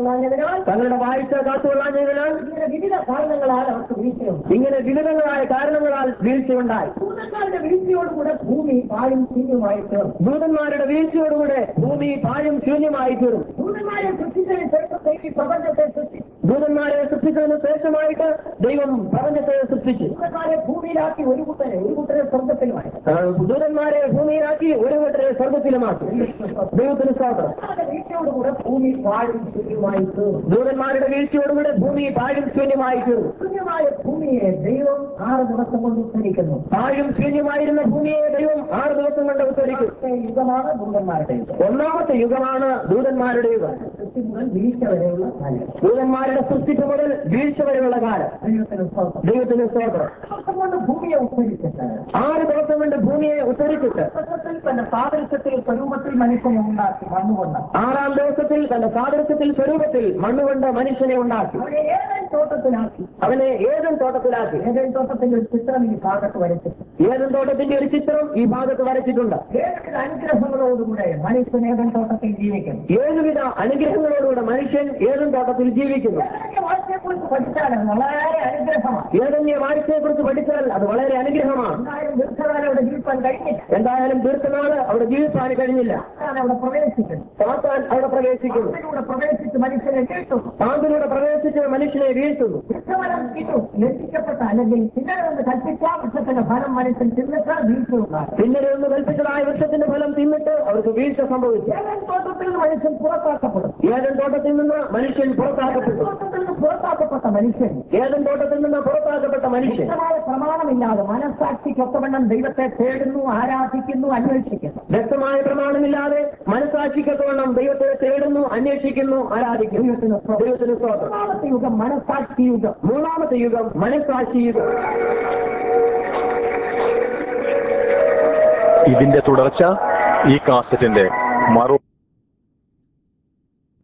കാത്തുകൊള്ളാഞ്ഞതിനാൽ തങ്ങളുടെ വാഴ്ച കാത്തുകൊള്ളാഞ്ഞതിനാൽ ഇങ്ങനെ വിവിധ കാരണങ്ങളാൽ അവർക്ക് വീഴ്ചയുണ്ട് ഇങ്ങനെ വിവിധങ്ങളായ കാരണങ്ങളാൽ വീഴ്ചയുണ്ടായി ദൂതന്മാരുടെ വീഴ്ചയോടുകൂടെ ഭൂമി പാഴും ശൂന്യമായി തീർന്നു ദൂതന്മാരുടെ വീഴ്ചയോടുകൂടെ ഭൂമി പാഴും ശൂന്യമായി തീർന്നു ദൂതന്മാരെ സൃഷ്ടിച്ചതിന് ശേഷത്തേക്ക് പ്രപഞ്ചത്തെ സൃഷ്ടിച്ചു ദൂതന്മാരെ സൃഷ്ടിച്ചതിന് ശേഷമായിട്ട് ദൈവം പ്രപഞ്ചത്തെ സൃഷ്ടിച്ചു ദൂതന്മാരെ ഭൂമിയിലാക്കി ഒരു കൂട്ടരെ ഒരു കൂട്ടരെ സ്വർഗത്തിലുമായി ദൂതന്മാരെ ഭൂമിയിലാക്കി ഒരു കൂട്ടരെ സ്വർഗത്തിലുമാക്കി ദൈവത്തിന് സ്വാതന്ത്ര്യം വീഴ്ചയോടുകൂടെ ഭൂമി പാഴും ശൂന്യമായി തീർന്നു ദൂതന്മാരുടെ വീഴ്ചയോടുകൂടെ ഭൂമി പാഴും ശൂന്യമായി തീർന്നു ശൂന്യമായ ഭൂമിയെ ദൈവം ആറ് ദിവസം കൊണ്ട് ഉദ്ധരിക്കുന്നു പാഴും ശൂന്യമായിരുന്ന ഭൂമിയെ ദൈവം ആറ് ദിവസം കൊണ്ട് ഉദ്ധരിക്കും യുഗമാണ് ദൂതന്മാരുടെ യുഗം ഒന്നാമത്തെ യുഗമാണ് ദൂതന്മാരുടെ യുഗം സൃഷ്ടി മുതൽ വീഴ്ച വരെയുള്ള കാലം ദൂതന്മാരുടെ സൃഷ്ടിപ്പ് മുതൽ വീഴ്ച വരെയുള്ള കാലം ദൈവത്തിന് സ്തോത്രം ദിവസം കൊണ്ട് ഭൂമിയെ ഉദ്ധരിച്ചിട്ട് ആറ് ദിവസം കൊണ്ട് ഭൂമിയെ ഉദ്ധരിച്ചിട്ട് തന്റെ സാദൃശ്യത്തിൽ സ്വരൂപത്തിൽ മനുഷ്യനെ ഉണ്ടാക്കി മണ്ണുകൊണ്ട് ആറാം ദിവസത്തിൽ തന്റെ സാദൃശ്യത്തിൽ സ്വരൂപത്തിൽ മണ്ണുകൊണ്ട് മനുഷ്യനെ ഉണ്ടാക്കി അവനെ ഏതൻ തോട്ടത്തിലാക്കി അവനെ ഏതൻ തോട്ടത്തിലാക്കി ഏതൻ തോട്ടത്തിന്റെ ഒരു ചിത്രം ഈ ഭാഗത്ത് വരച്ചിട്ട് ഏതൻ തോട്ടത്തിന്റെ ഒരു ചിത്രം ഈ ഭാഗത്ത് വരച്ചിട്ടുണ്ട് ഏഴുവിധ അനുഗ്രഹങ്ങളോടുകൂടെ മനുഷ്യൻ ഏതൻ തോട്ടത്തിൽ ജീവിക്കുന്നു ഏഴുവിധ അനുഗ്രഹങ്ങളോടുകൂടെ മനുഷ്യൻ ഏതൻ തോട്ടത്തിൽ ജീവിക്കുന്നു വാഴ്ചയെക്കുറിച്ച് പഠിച്ചാൽ അത് വളരെ അനുഗ്രഹമാണ് ഏതെങ്കിലും വാഴ്ചയെക്കുറിച്ച് പഠിച്ചാൽ അത് വളരെ അനുഗ്രഹമാണ് എന്തായാലും ദീർഘകാലം അവിടെ ജീവിക്കാൻ കഴിഞ്ഞില്ല എന്തായാലും ദീർഘനാള് അവിടെ ജീവിക്കാൻ കഴിഞ്ഞില്ല അവിടെ പ്രവേശിക്കുന്നു സാത്താൻ അവിടെ പ്രവേശിക്കുന്നു പാമ്പിലൂടെ പ്രവേശിച്ച് മനുഷ്യനെ വീഴ്ത്തുന്നു പാമ്പിലൂടെ പ്രവേശിച്ച് മനുഷ്യനെ വീഴ്ത്തുന്നു വൃക്ഷഫലം കിട്ടും ലഭിക്കപ്പെട്ട അല്ലെങ്കിൽ പിന്നീട് ഒന്ന് കൽപ്പിച്ച വൃക്ഷത്തിന്റെ ഫലം മനുഷ്യൻ തിന്നിട്ട് വീഴ്ച ഉണ്ടാകും പിന്നീട് ഒന്ന് കൽപ്പിച്ചതായ വൃക്ഷത്തിന്റെ ഫലം തിന്നിട്ട് അവർക്ക് വീഴ്ച സംഭവിച്ചു ഏതൻ തോട്ടത്തിൽ നിന്ന് മനുഷ്യൻ പുറത്താക്കപ്പെടും ഏതൻ തോട്ടത്തിൽ നിന്ന് മനുഷ്യൻ പുറത്താക്കപ്പെട്ടു തോട്ടത്തിൽ നിന്ന് പുറത്താക്കപ്പെട്ട മനുഷ്യൻ ഏതൻ തോട്ടത്തിൽ നിന്ന് പുറത്താക്കപ്പെട്ട മനുഷ്യൻ വ്യക്തമായ പ്രമാണമില്ലാതെ മനസ്സാക്ഷിക്കൊത്തവണ്ണം ദൈവത്തെ തേടുന്നു ആരാധിക്കുന്നു അന്വേഷിക്കുന്നു വ്യക്തമായ പ്രമാണമില്ലാതെ മനസ്സാക്ഷിക്കൊത്തവണ്ണം ദൈവത്തെ തേടുന്നു അന്വേഷിക്കുന്നു ആരാധിക്കുന്നു ദൈവത്തിന് സ്തോത്രം. മൂന്നാമത്തെ യുഗം മനസ്സാക്ഷി യുഗം മൂന്നാമത്തെ യുഗം മനസ്സാക്ഷി യുഗം ഇതിന്റെ തുടർച്ച ഈ കാസറ്റിന്റെ മറു